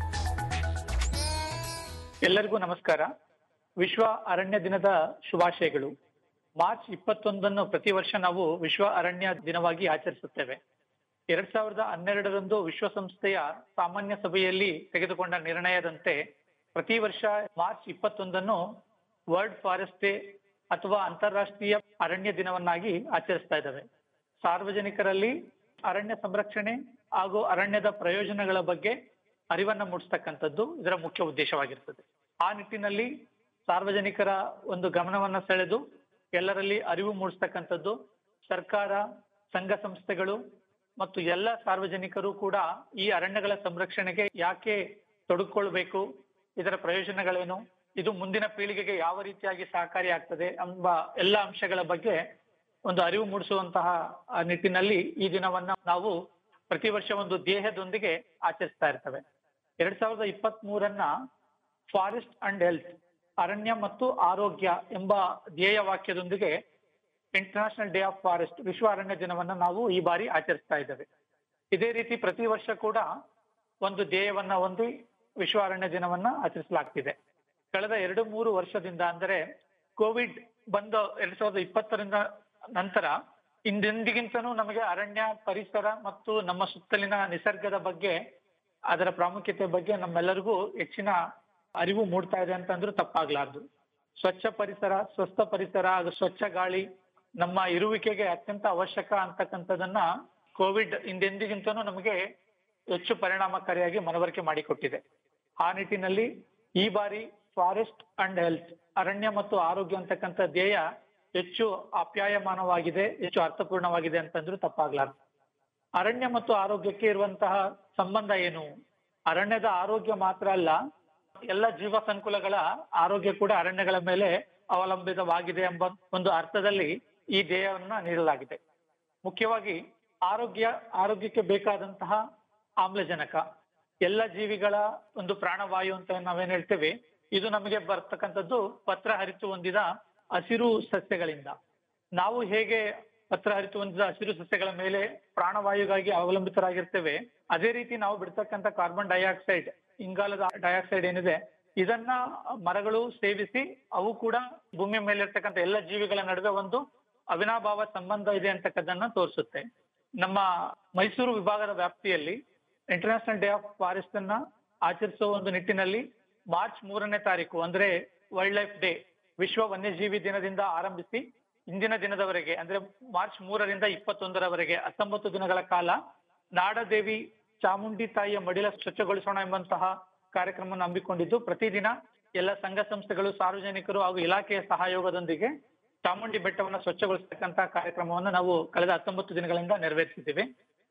S22: ಎಲ್ಲರಿಗೂ ನಮಸ್ಕಾರ ವಿಶ್ವ ಅರಣ್ಯ ದಿನದ ಶುಭಾಶಯಗಳು ಮಾರ್ಚ್ ಇಪ್ಪತ್ತೊಂದನ್ನು ಪ್ರತಿ ವರ್ಷ ನಾವು ವಿಶ್ವ ಅರಣ್ಯ ದಿನವಾಗಿ ಆಚರಿಸುತ್ತೇವೆ ಎರಡ್ ಸಾವಿರದ ಹನ್ನೆರಡರಂದು ವಿಶ್ವಸಂಸ್ಥೆಯ ಸಾಮಾನ್ಯ ಸಭೆಯಲ್ಲಿ ತೆಗೆದುಕೊಂಡ ನಿರ್ಣಯದಂತೆ ಪ್ರತಿ ವರ್ಷ ಮಾರ್ಚ್ ಇಪ್ಪತ್ತೊಂದನ್ನು ವರ್ಲ್ಡ್ ಫಾರೆಸ್ಟ್ ಡೇ ಅಥವಾ ಅಂತಾರಾಷ್ಟ್ರೀಯ ಅರಣ್ಯ ದಿನವನ್ನಾಗಿ ಆಚರಿಸ್ತಾ ಇದ್ದಾವೆ ಸಾರ್ವಜನಿಕರಲ್ಲಿ ಅರಣ್ಯ ಸಂರಕ್ಷಣೆ ಹಾಗೂ ಅರಣ್ಯದ ಪ್ರಯೋಜನಗಳ ಬಗ್ಗೆ ಅರಿವನ್ನ ಮೂಡಿಸ್ತಕ್ಕಂಥದ್ದು ಇದರ ಮುಖ್ಯ ಉದ್ದೇಶವಾಗಿರ್ತದೆ ಆ ನಿಟ್ಟಿನಲ್ಲಿ ಸಾರ್ವಜನಿಕರ ಒಂದು ಗಮನವನ್ನ ಸೆಳೆದು ಎಲ್ಲರಲ್ಲಿ ಅರಿವು ಮೂಡಿಸ್ತಕ್ಕಂಥದ್ದು ಸರ್ಕಾರ ಸಂಘ ಸಂಸ್ಥೆಗಳು ಮತ್ತು ಎಲ್ಲ ಸಾರ್ವಜನಿಕರು ಕೂಡ ಈ ಅರಣ್ಯಗಳ ಸಂರಕ್ಷಣೆಗೆ ಯಾಕೆ ತೊಡಗಿಕೊಳ್ಬೇಕು ಇದರ ಪ್ರಯೋಜನಗಳೇನು ಇದು ಮುಂದಿನ ಪೀಳಿಗೆಗೆ ಯಾವ ರೀತಿಯಾಗಿ ಸಹಕಾರಿ ಆಗ್ತದೆ ಎಂಬ ಎಲ್ಲ ಅಂಶಗಳ ಬಗ್ಗೆ ಒಂದು ಅರಿವು ಮೂಡಿಸುವಂತಹ ಆ ನಿಟ್ಟಿನಲ್ಲಿ ಈ ದಿನವನ್ನ ನಾವು ಪ್ರತಿ ವರ್ಷ ಒಂದು ಧ್ಯೇಯದೊಂದಿಗೆ ಆಚರಿಸ್ತಾ ಇರ್ತೇವೆ ಎರಡ್ ಸಾವಿರದ ಇಪ್ಪತ್ತ್ ಮೂರನ್ನ ಫಾರೆಸ್ಟ್ ಅಂಡ್ ಹೆಲ್ತ್ ಅರಣ್ಯ ಮತ್ತು ಆರೋಗ್ಯ ಎಂಬ ಧ್ಯೇಯ ವಾಕ್ಯದೊಂದಿಗೆ ಇಂಟರ್ನ್ಯಾಷನಲ್ ಡೇ ಆಫ್ ಫಾರೆಸ್ಟ್ ವಿಶ್ವ ಅರಣ್ಯ ದಿನವನ್ನ ನಾವು ಈ ಬಾರಿ ಆಚರಿಸ್ತಾ ಇದ್ದೇವೆ ಇದೇ ರೀತಿ ಪ್ರತಿ ವರ್ಷ ಕೂಡ ಒಂದು ಧ್ಯೇಯವನ್ನ ಹೊಂದಿ ವಿಶ್ವ ಅರಣ್ಯ ದಿನವನ್ನ ಆಚರಿಸಲಾಗ್ತಿದೆ ಕಳೆದ ಎರಡು ಮೂರು ವರ್ಷದಿಂದ ಅಂದರೆ ಕೋವಿಡ್ ಬಂದ ಎರಡ್ ಸಾವಿರದ ಇಪ್ಪತ್ತರಿಂದ ನಂತರ ಇಂದೆಂದಿಗಿಂತನೂ ನಮಗೆ ಅರಣ್ಯ ಪರಿಸರ ಮತ್ತು ನಮ್ಮ ಸುತ್ತಲಿನ ನಿಸರ್ಗದ ಬಗ್ಗೆ ಅದರ ಪ್ರಾಮುಖ್ಯತೆ ಬಗ್ಗೆ ನಮ್ಮೆಲ್ಲರಿಗೂ ಹೆಚ್ಚಿನ ಅರಿವು ಮೂಡ್ತಾ ಇದೆ ಅಂತಂದ್ರೂ ತಪ್ಪಾಗ್ಲಾರ್ದು ಸ್ವಚ್ಛ ಪರಿಸರ ಸ್ವಸ್ಥ ಪರಿಸರ ಹಾಗೂ ಸ್ವಚ್ಛ ಗಾಳಿ ನಮ್ಮ ಇರುವಿಕೆಗೆ ಅತ್ಯಂತ ಅವಶ್ಯಕ ಅಂತಕ್ಕಂಥದನ್ನ ಕೋವಿಡ್ ಹಿಂದೆಂದಿಗಿಂತನೂ ನಮಗೆ ಹೆಚ್ಚು ಪರಿಣಾಮಕಾರಿಯಾಗಿ ಮನವರಿಕೆ ಮಾಡಿಕೊಟ್ಟಿದೆ ಆ ನಿಟ್ಟಿನಲ್ಲಿ ಈ ಬಾರಿ ಫಾರೆಸ್ಟ್ ಅಂಡ್ ಹೆಲ್ತ್ ಅರಣ್ಯ ಮತ್ತು ಆರೋಗ್ಯ ಅಂತಕ್ಕಂಥ ಧ್ಯೇಯ ಹೆಚ್ಚು ಆಪ್ಯಾಯಮಾನವಾಗಿದೆ ಹೆಚ್ಚು ಅರ್ಥಪೂರ್ಣವಾಗಿದೆ ಅಂತಂದ್ರೂ ತಪ್ಪಾಗ್ಲಾರ್ದು ಅರಣ್ಯ ಮತ್ತು ಆರೋಗ್ಯಕ್ಕೆ ಇರುವಂತಹ ಸಂಬಂಧ ಏನು ಅರಣ್ಯದ ಆರೋಗ್ಯ ಮಾತ್ರ ಅಲ್ಲ ಎಲ್ಲ ಜೀವ ಸಂಕುಲಗಳ ಆರೋಗ್ಯ ಕೂಡ ಅರಣ್ಯಗಳ ಮೇಲೆ ಅವಲಂಬಿತವಾಗಿದೆ ಎಂಬ ಒಂದು ಅರ್ಥದಲ್ಲಿ ಈ ಧ್ಯೇಯವನ್ನ ನೀಡಲಾಗಿದೆ ಮುಖ್ಯವಾಗಿ ಆರೋಗ್ಯ ಆರೋಗ್ಯಕ್ಕೆ ಬೇಕಾದಂತಹ ಆಮ್ಲಜನಕ ಎಲ್ಲ ಜೀವಿಗಳ ಒಂದು ಪ್ರಾಣವಾಯು ಅಂತ ನಾವೇನ್ ಹೇಳ್ತೇವೆ ಇದು ನಮಗೆ ಬರ್ತಕ್ಕಂಥದ್ದು ಪತ್ರ ಹರಿತು ಹೊಂದಿದ ಹಸಿರು ಸಸ್ಯಗಳಿಂದ ನಾವು ಹೇಗೆ ಪತ್ರ ಹರಿತು ಹೊಂದಿದ ಹಸಿರು ಸಸ್ಯಗಳ ಮೇಲೆ ಪ್ರಾಣವಾಯುಗಾಗಿ ಅವಲಂಬಿತರಾಗಿರ್ತೇವೆ ಅದೇ ರೀತಿ ನಾವು ಬಿಡ್ತಕ್ಕಂಥ ಕಾರ್ಬನ್ ಡೈಆಕ್ಸೈಡ್ ಇಂಗಾಲದ ಡೈಆಕ್ಸೈಡ್ ಏನಿದೆ ಇದನ್ನ ಮರಗಳು ಸೇವಿಸಿ ಅವು ಕೂಡ ಭೂಮಿಯ ಮೇಲೆ ಇರ್ತಕ್ಕಂಥ ಎಲ್ಲ ಜೀವಿಗಳ ನಡುವೆ ಒಂದು ಅವಿನಾಭಾವ ಸಂಬಂಧ ಇದೆ ಅಂತಕ್ಕದ್ದನ್ನ ತೋರಿಸುತ್ತೆ ನಮ್ಮ ಮೈಸೂರು ವಿಭಾಗದ ವ್ಯಾಪ್ತಿಯಲ್ಲಿ ಇಂಟರ್ನ್ಯಾಷನಲ್ ಡೇ ಆಫ್ ಫಾರೆಸ್ಟ್ ಅನ್ನ ಆಚರಿಸುವ ಒಂದು ನಿಟ್ಟಿನಲ್ಲಿ ಮಾರ್ಚ್ ಮೂರನೇ ತಾರೀಕು ಅಂದ್ರೆ ವೈಲ್ಡ್ ಲೈಫ್ ಡೇ ವಿಶ್ವ ವನ್ಯಜೀವಿ ದಿನದಿಂದ ಆರಂಭಿಸಿ ಇಂದಿನ ದಿನದವರೆಗೆ ಅಂದ್ರೆ ಮಾರ್ಚ್ ಮೂರರಿಂದ ಇಪ್ಪತ್ತೊಂದರವರೆಗೆ ಹತ್ತೊಂಬತ್ತು ದಿನಗಳ ಕಾಲ ನಾಡದೇವಿ ಚಾಮುಂಡಿ ತಾಯಿಯ ಮಡಿಲ ಸ್ವಚ್ಛಗೊಳಿಸೋಣ ಎಂಬಂತಹ ಕಾರ್ಯಕ್ರಮವನ್ನು ಹಮ್ಮಿಕೊಂಡಿದ್ದು ಪ್ರತಿದಿನ ಎಲ್ಲ ಸಂಘ ಸಂಸ್ಥೆಗಳು ಸಾರ್ವಜನಿಕರು ಹಾಗೂ ಇಲಾಖೆಯ ಸಹಯೋಗದೊಂದಿಗೆ ಚಾಮುಂಡಿ ಬೆಟ್ಟವನ್ನು ಸ್ವಚ್ಛಗೊಳಿಸತಕ್ಕಂತಹ ಕಾರ್ಯಕ್ರಮವನ್ನು ನಾವು ಕಳೆದ ಹತ್ತೊಂಬತ್ತು ದಿನಗಳಿಂದ ನೆರವೇರಿಸಿದ್ದೀವಿ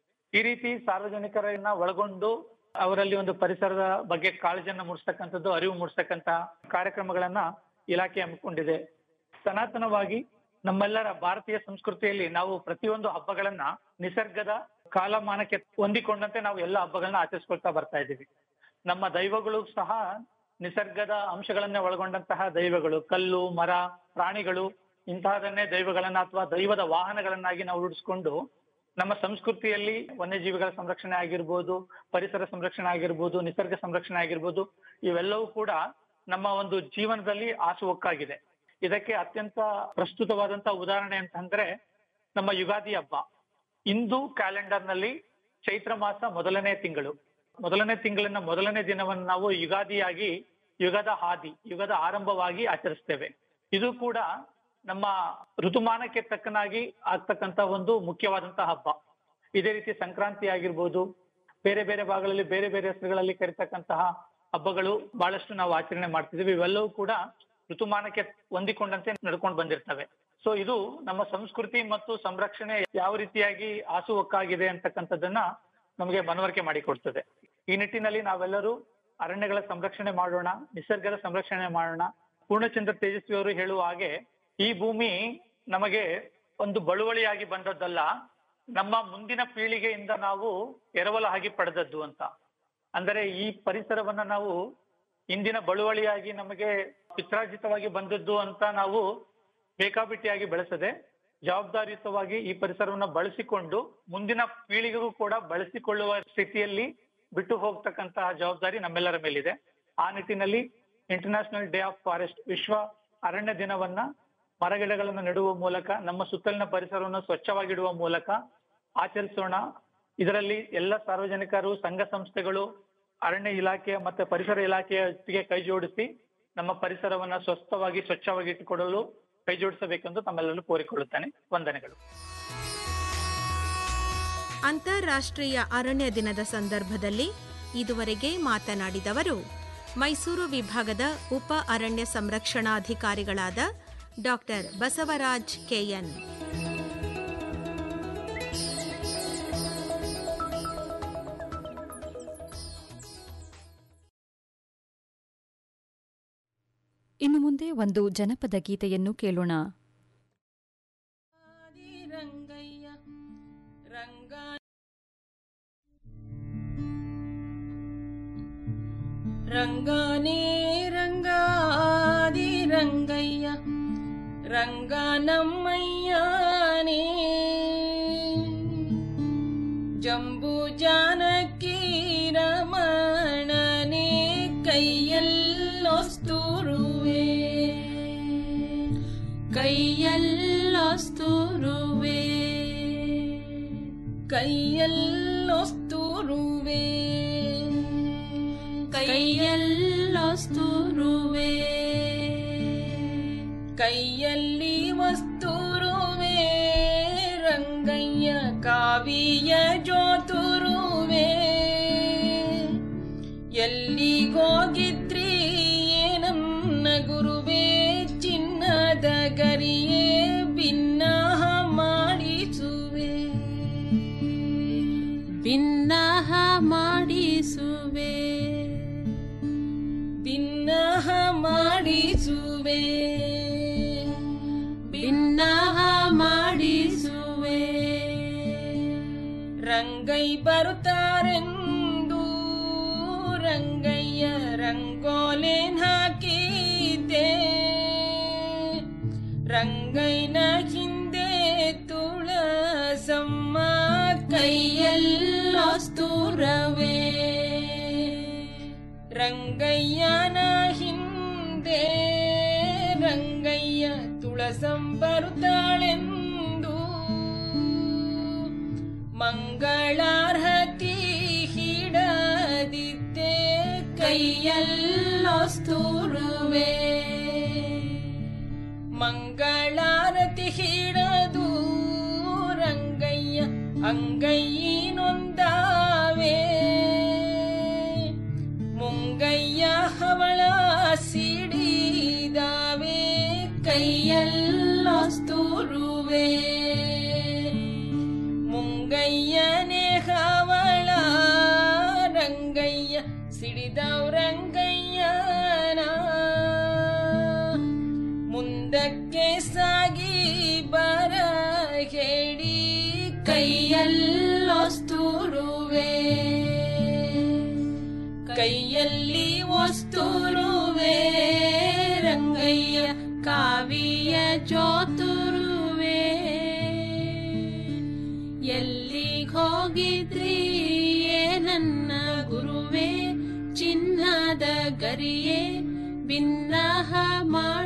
S22: ಈ ರೀತಿ ಸಾರ್ವಜನಿಕರನ್ನ ಒಳಗೊಂಡು ಅವರಲ್ಲಿ ಒಂದು ಪರಿಸರದ ಬಗ್ಗೆ ಕಾಳಜಿಯನ್ನ ಮೂಡಿಸ್ತಕ್ಕಂಥದ್ದು ಅರಿವು ಮೂಡಿಸ್ತಕ್ಕಂತ ಕಾರ್ಯಕ್ರಮಗಳನ್ನ ಇಲಾಖೆ ಹಮ್ಮಿಕೊಂಡಿದೆ ಸನಾತನವಾಗಿ ನಮ್ಮೆಲ್ಲರ ಭಾರತೀಯ ಸಂಸ್ಕೃತಿಯಲ್ಲಿ ನಾವು ಪ್ರತಿಯೊಂದು ಹಬ್ಬಗಳನ್ನ ನಿಸರ್ಗದ ಕಾಲಮಾನಕ್ಕೆ ಹೊಂದಿಕೊಂಡಂತೆ ನಾವು ಎಲ್ಲ ಹಬ್ಬಗಳನ್ನ ಆಚರಿಸ್ಕೊಳ್ತಾ ಬರ್ತಾ ಇದ್ದೀವಿ ನಮ್ಮ ದೈವಗಳು ಸಹ ನಿಸರ್ಗದ ಅಂಶಗಳನ್ನೇ ಒಳಗೊಂಡಂತಹ ದೈವಗಳು ಕಲ್ಲು ಮರ ಪ್ರಾಣಿಗಳು ಇಂತಹದನ್ನೇ ದೈವಗಳನ್ನ ಅಥವಾ ದೈವದ ವಾಹನಗಳನ್ನಾಗಿ ನಾವು ರೂಢಿಸ್ಕೊಂಡು ನಮ್ಮ ಸಂಸ್ಕೃತಿಯಲ್ಲಿ ವನ್ಯಜೀವಿಗಳ ಸಂರಕ್ಷಣೆ ಆಗಿರ್ಬೋದು ಪರಿಸರ ಸಂರಕ್ಷಣೆ ಆಗಿರ್ಬೋದು ನಿಸರ್ಗ ಸಂರಕ್ಷಣೆ ಆಗಿರ್ಬೋದು ಇವೆಲ್ಲವೂ ಕೂಡ ನಮ್ಮ ಒಂದು ಜೀವನದಲ್ಲಿ ಹಾಸುಹೊಕ್ಕಾಗಿದೆ ಇದಕ್ಕೆ ಅತ್ಯಂತ ಪ್ರಸ್ತುತವಾದಂತ ಉದಾಹರಣೆ ಅಂತಂದ್ರೆ ನಮ್ಮ ಯುಗಾದಿ ಹಬ್ಬ ಹಿಂದೂ ಕ್ಯಾಲೆಂಡರ್ ನಲ್ಲಿ ಚೈತ್ರ ಮಾಸ ಮೊದಲನೇ ತಿಂಗಳು ಮೊದಲನೇ ತಿಂಗಳಿನ ಮೊದಲನೇ ದಿನವನ್ನು ನಾವು ಯುಗಾದಿಯಾಗಿ ಯುಗದ ಹಾದಿ ಯುಗದ ಆರಂಭವಾಗಿ ಆಚರಿಸ್ತೇವೆ ಇದು ಕೂಡ ನಮ್ಮ ಋತುಮಾನಕ್ಕೆ ತಕ್ಕನಾಗಿ ಆಗ್ತಕ್ಕಂತ ಒಂದು ಮುಖ್ಯವಾದಂತಹ ಹಬ್ಬ ಇದೇ ರೀತಿ ಸಂಕ್ರಾಂತಿ ಆಗಿರ್ಬೋದು ಬೇರೆ ಬೇರೆ ಭಾಗಗಳಲ್ಲಿ ಬೇರೆ ಬೇರೆ ಹೆಸರುಗಳಲ್ಲಿ ಕರೀತಕ್ಕಂತಹ ಹಬ್ಬಗಳು ಬಹಳಷ್ಟು ನಾವು ಆಚರಣೆ ಮಾಡ್ತಿದ್ದೀವಿ ಇವೆಲ್ಲವೂ ಕೂಡ ಋತುಮಾನಕ್ಕೆ ಹೊಂದಿಕೊಂಡಂತೆ ನಡ್ಕೊಂಡು ಬಂದಿರ್ತವೆ ಸೊ ಇದು ನಮ್ಮ ಸಂಸ್ಕೃತಿ ಮತ್ತು ಸಂರಕ್ಷಣೆ ಯಾವ ರೀತಿಯಾಗಿ ಹಾಸುಹೊಕ್ಕಾಗಿದೆ ಅಂತಕ್ಕಂಥದ್ದನ್ನ ನಮಗೆ ಮನವರಿಕೆ ಮಾಡಿಕೊಡ್ತದೆ ಈ ನಿಟ್ಟಿನಲ್ಲಿ ನಾವೆಲ್ಲರೂ ಅರಣ್ಯಗಳ ಸಂರಕ್ಷಣೆ ಮಾಡೋಣ ನಿಸರ್ಗದ ಸಂರಕ್ಷಣೆ ಮಾಡೋಣ ಪೂರ್ಣಚಂದ್ರ ತೇಜಸ್ವಿ ಅವರು ಹೇಳುವ ಹಾಗೆ ಈ ಭೂಮಿ ನಮಗೆ ಒಂದು ಬಳುವಳಿಯಾಗಿ ಬಂದದ್ದಲ್ಲ ನಮ್ಮ ಮುಂದಿನ ಪೀಳಿಗೆಯಿಂದ ನಾವು ಎರವಲಾಗಿ ಪಡೆದದ್ದು ಅಂತ ಅಂದರೆ ಈ ಪರಿಸರವನ್ನ ನಾವು ಇಂದಿನ ಬಳುವಳಿಯಾಗಿ ನಮಗೆ ಪಿತ್ರಾರ್ಜಿತವಾಗಿ ಬಂದದ್ದು ಅಂತ ನಾವು ಬೇಕಾಬಿಟ್ಟಿಯಾಗಿ ಬೆಳೆಸದೆ ಜವಾಬ್ದಾರಿಯುತವಾಗಿ ಈ ಪರಿಸರವನ್ನ ಬಳಸಿಕೊಂಡು ಮುಂದಿನ ಪೀಳಿಗೆಗೂ ಕೂಡ ಬಳಸಿಕೊಳ್ಳುವ ಸ್ಥಿತಿಯಲ್ಲಿ ಬಿಟ್ಟು ಹೋಗ್ತಕ್ಕಂತಹ ಜವಾಬ್ದಾರಿ ನಮ್ಮೆಲ್ಲರ ಮೇಲಿದೆ ಆ ನಿಟ್ಟಿನಲ್ಲಿ ಇಂಟರ್ನ್ಯಾಷನಲ್ ಡೇ ಆಫ್ ಫಾರೆಸ್ಟ್ ವಿಶ್ವ ಅರಣ್ಯ ದಿನವನ್ನ ಮರಗಿಡಗಳನ್ನು ನೆಡುವ ಮೂಲಕ ನಮ್ಮ ಸುತ್ತಲಿನ ಪರಿಸರವನ್ನು ಸ್ವಚ್ಛವಾಗಿಡುವ ಮೂಲಕ ಆಚರಿಸೋಣ ಇದರಲ್ಲಿ ಎಲ್ಲ ಸಾರ್ವಜನಿಕರು ಸಂಘ ಸಂಸ್ಥೆಗಳು ಅರಣ್ಯ ಇಲಾಖೆ ಮತ್ತೆ ಪರಿಸರ ಇಲಾಖೆಯ ಜೊತೆಗೆ ಕೈ ಜೋಡಿಸಿ ನಮ್ಮ ಪರಿಸರವನ್ನ ಸ್ವಸ್ಥವಾಗಿ ಸ್ವಚ್ಛವಾಗಿ ಇಟ್ಟುಕೊಡಲು ಕೈ ಜೋಡಿಸಬೇಕೆಂದು ತಮ್ಮೆಲ್ಲರೂ ಕೋರಿಕೊಳ್ಳುತ್ತೇನೆ ವಂದನೆಗಳು
S21: ಅಂತಾರಾಷ್ಟ್ರೀಯ ಅರಣ್ಯ ದಿನದ ಸಂದರ್ಭದಲ್ಲಿ ಇದುವರೆಗೆ ಮಾತನಾಡಿದವರು ಮೈಸೂರು ವಿಭಾಗದ ಉಪ ಅರಣ್ಯ ಸಂರಕ್ಷಣಾಧಿಕಾರಿಗಳಾದ ಡಾಕ್ಟರ್ ಬಸವರಾಜ್ ಕೆಎನ್
S2: ಇನ್ನು ಮುಂದೆ ಒಂದು ಜನಪದ ಗೀತೆಯನ್ನು ಕೇಳೋಣ
S1: ರಂಗಾನೇ ರಂಗಾದಿ ರಂಗಯ್ಯ ರಂಗ ನಮ್ಮಯ್ಯನೇ ಜಂಬು ಜಾನಕಿ ರಮಣನೆ ಕೈಯಲ್ಲೊಸ್ತುರುವೆ ಕೈಯಲ್ಲೊಸ್ತುರುವೆ ಕೈಯಲ್ಲೊಸ್ತುರುವೆ ಕೈಯಲ್ಲೊಸ್ತುರುವೆ ಕೈಯಲ್ಲಿ ವಸ್ತುರುವೆ ರಂಗಯ್ಯ ಕಾವಿಯ ಜೋತುರುವೆ ಎಲ್ಲಿಗೋಗಿದ್ರಿ ಏನನ್ನ ಗುರುವೇ ಚಿನ್ನದ ಗರಿಯೇ ಭಿನ್ನಹ ಮಾಡಿಸುವೆ ಭಿನ್ನಹ ಮಾಡಿಸುವೆ ಭಿನ್ನಹ ಮಾಡಿಸುವೆ ಭಿನ್ನಹ ಮಾಡಿಸುವೆ ರಂಗೈ ಬರುತ್ತಾರೆಂದು ರಂಗಯ್ಯ ರಂಗೋಲೆನ್ ಹಾಕಿದ್ದೆ ರಂಗೈನ ಹಿಂದೆ ತುಳಸಮ್ಮ ಕೈಯಲ್ಲೊಸ್ತುರವೇ ರಂಗಯ್ಯನ ಹಿಂದೆ ರಂಗಯ್ಯ ತುಳಸಂ ಬರುತ್ತಾಳೆಂದು ಮಂಗಳಾರ್ಹತಿ ಹಿಡದಿದ್ದೆ ಕೈಯಲ್ಲೊಸ್ತುರುವೆ ಮಂಗಳಾರತಿ ಹಿಡದು ರಂಗಯ್ಯ ಅಂಗೈನೊಂದಾವೆ ಮುಂಗಯ್ಯ ಹವಳ ಸಿಡಿದಾವೆ ಕೈಯಲ್ಲೊಸ್ತುರುವೆ ಮುಂಗಯ್ಯನೇ ಹವಳ ರಂಗಯ್ಯ ಸಿಡಿದವ್ ರಂಗಯ್ಯನ ಮುಂದಕ್ಕೆ ಸಾಗಿ ಬರ ಹೇಳಿ ಕೈಯಲ್ಲೊಸ್ತುರುವೆ ಕೈಯಲ್ಲಿ ಒಸ್ತುರುವೆ ರಂಗಯ್ಯ ಕಾವಿಯ ಜೋತುರುವೆ ಎಲ್ಲಿಗ್ ಹೋಗಿದ್ರಿ ಏ ನನ್ನ ಗುರುವೆ ಚಿನ್ನದ ಗರಿಯೇ ಭಿನ್ನಹ ಮಾಡ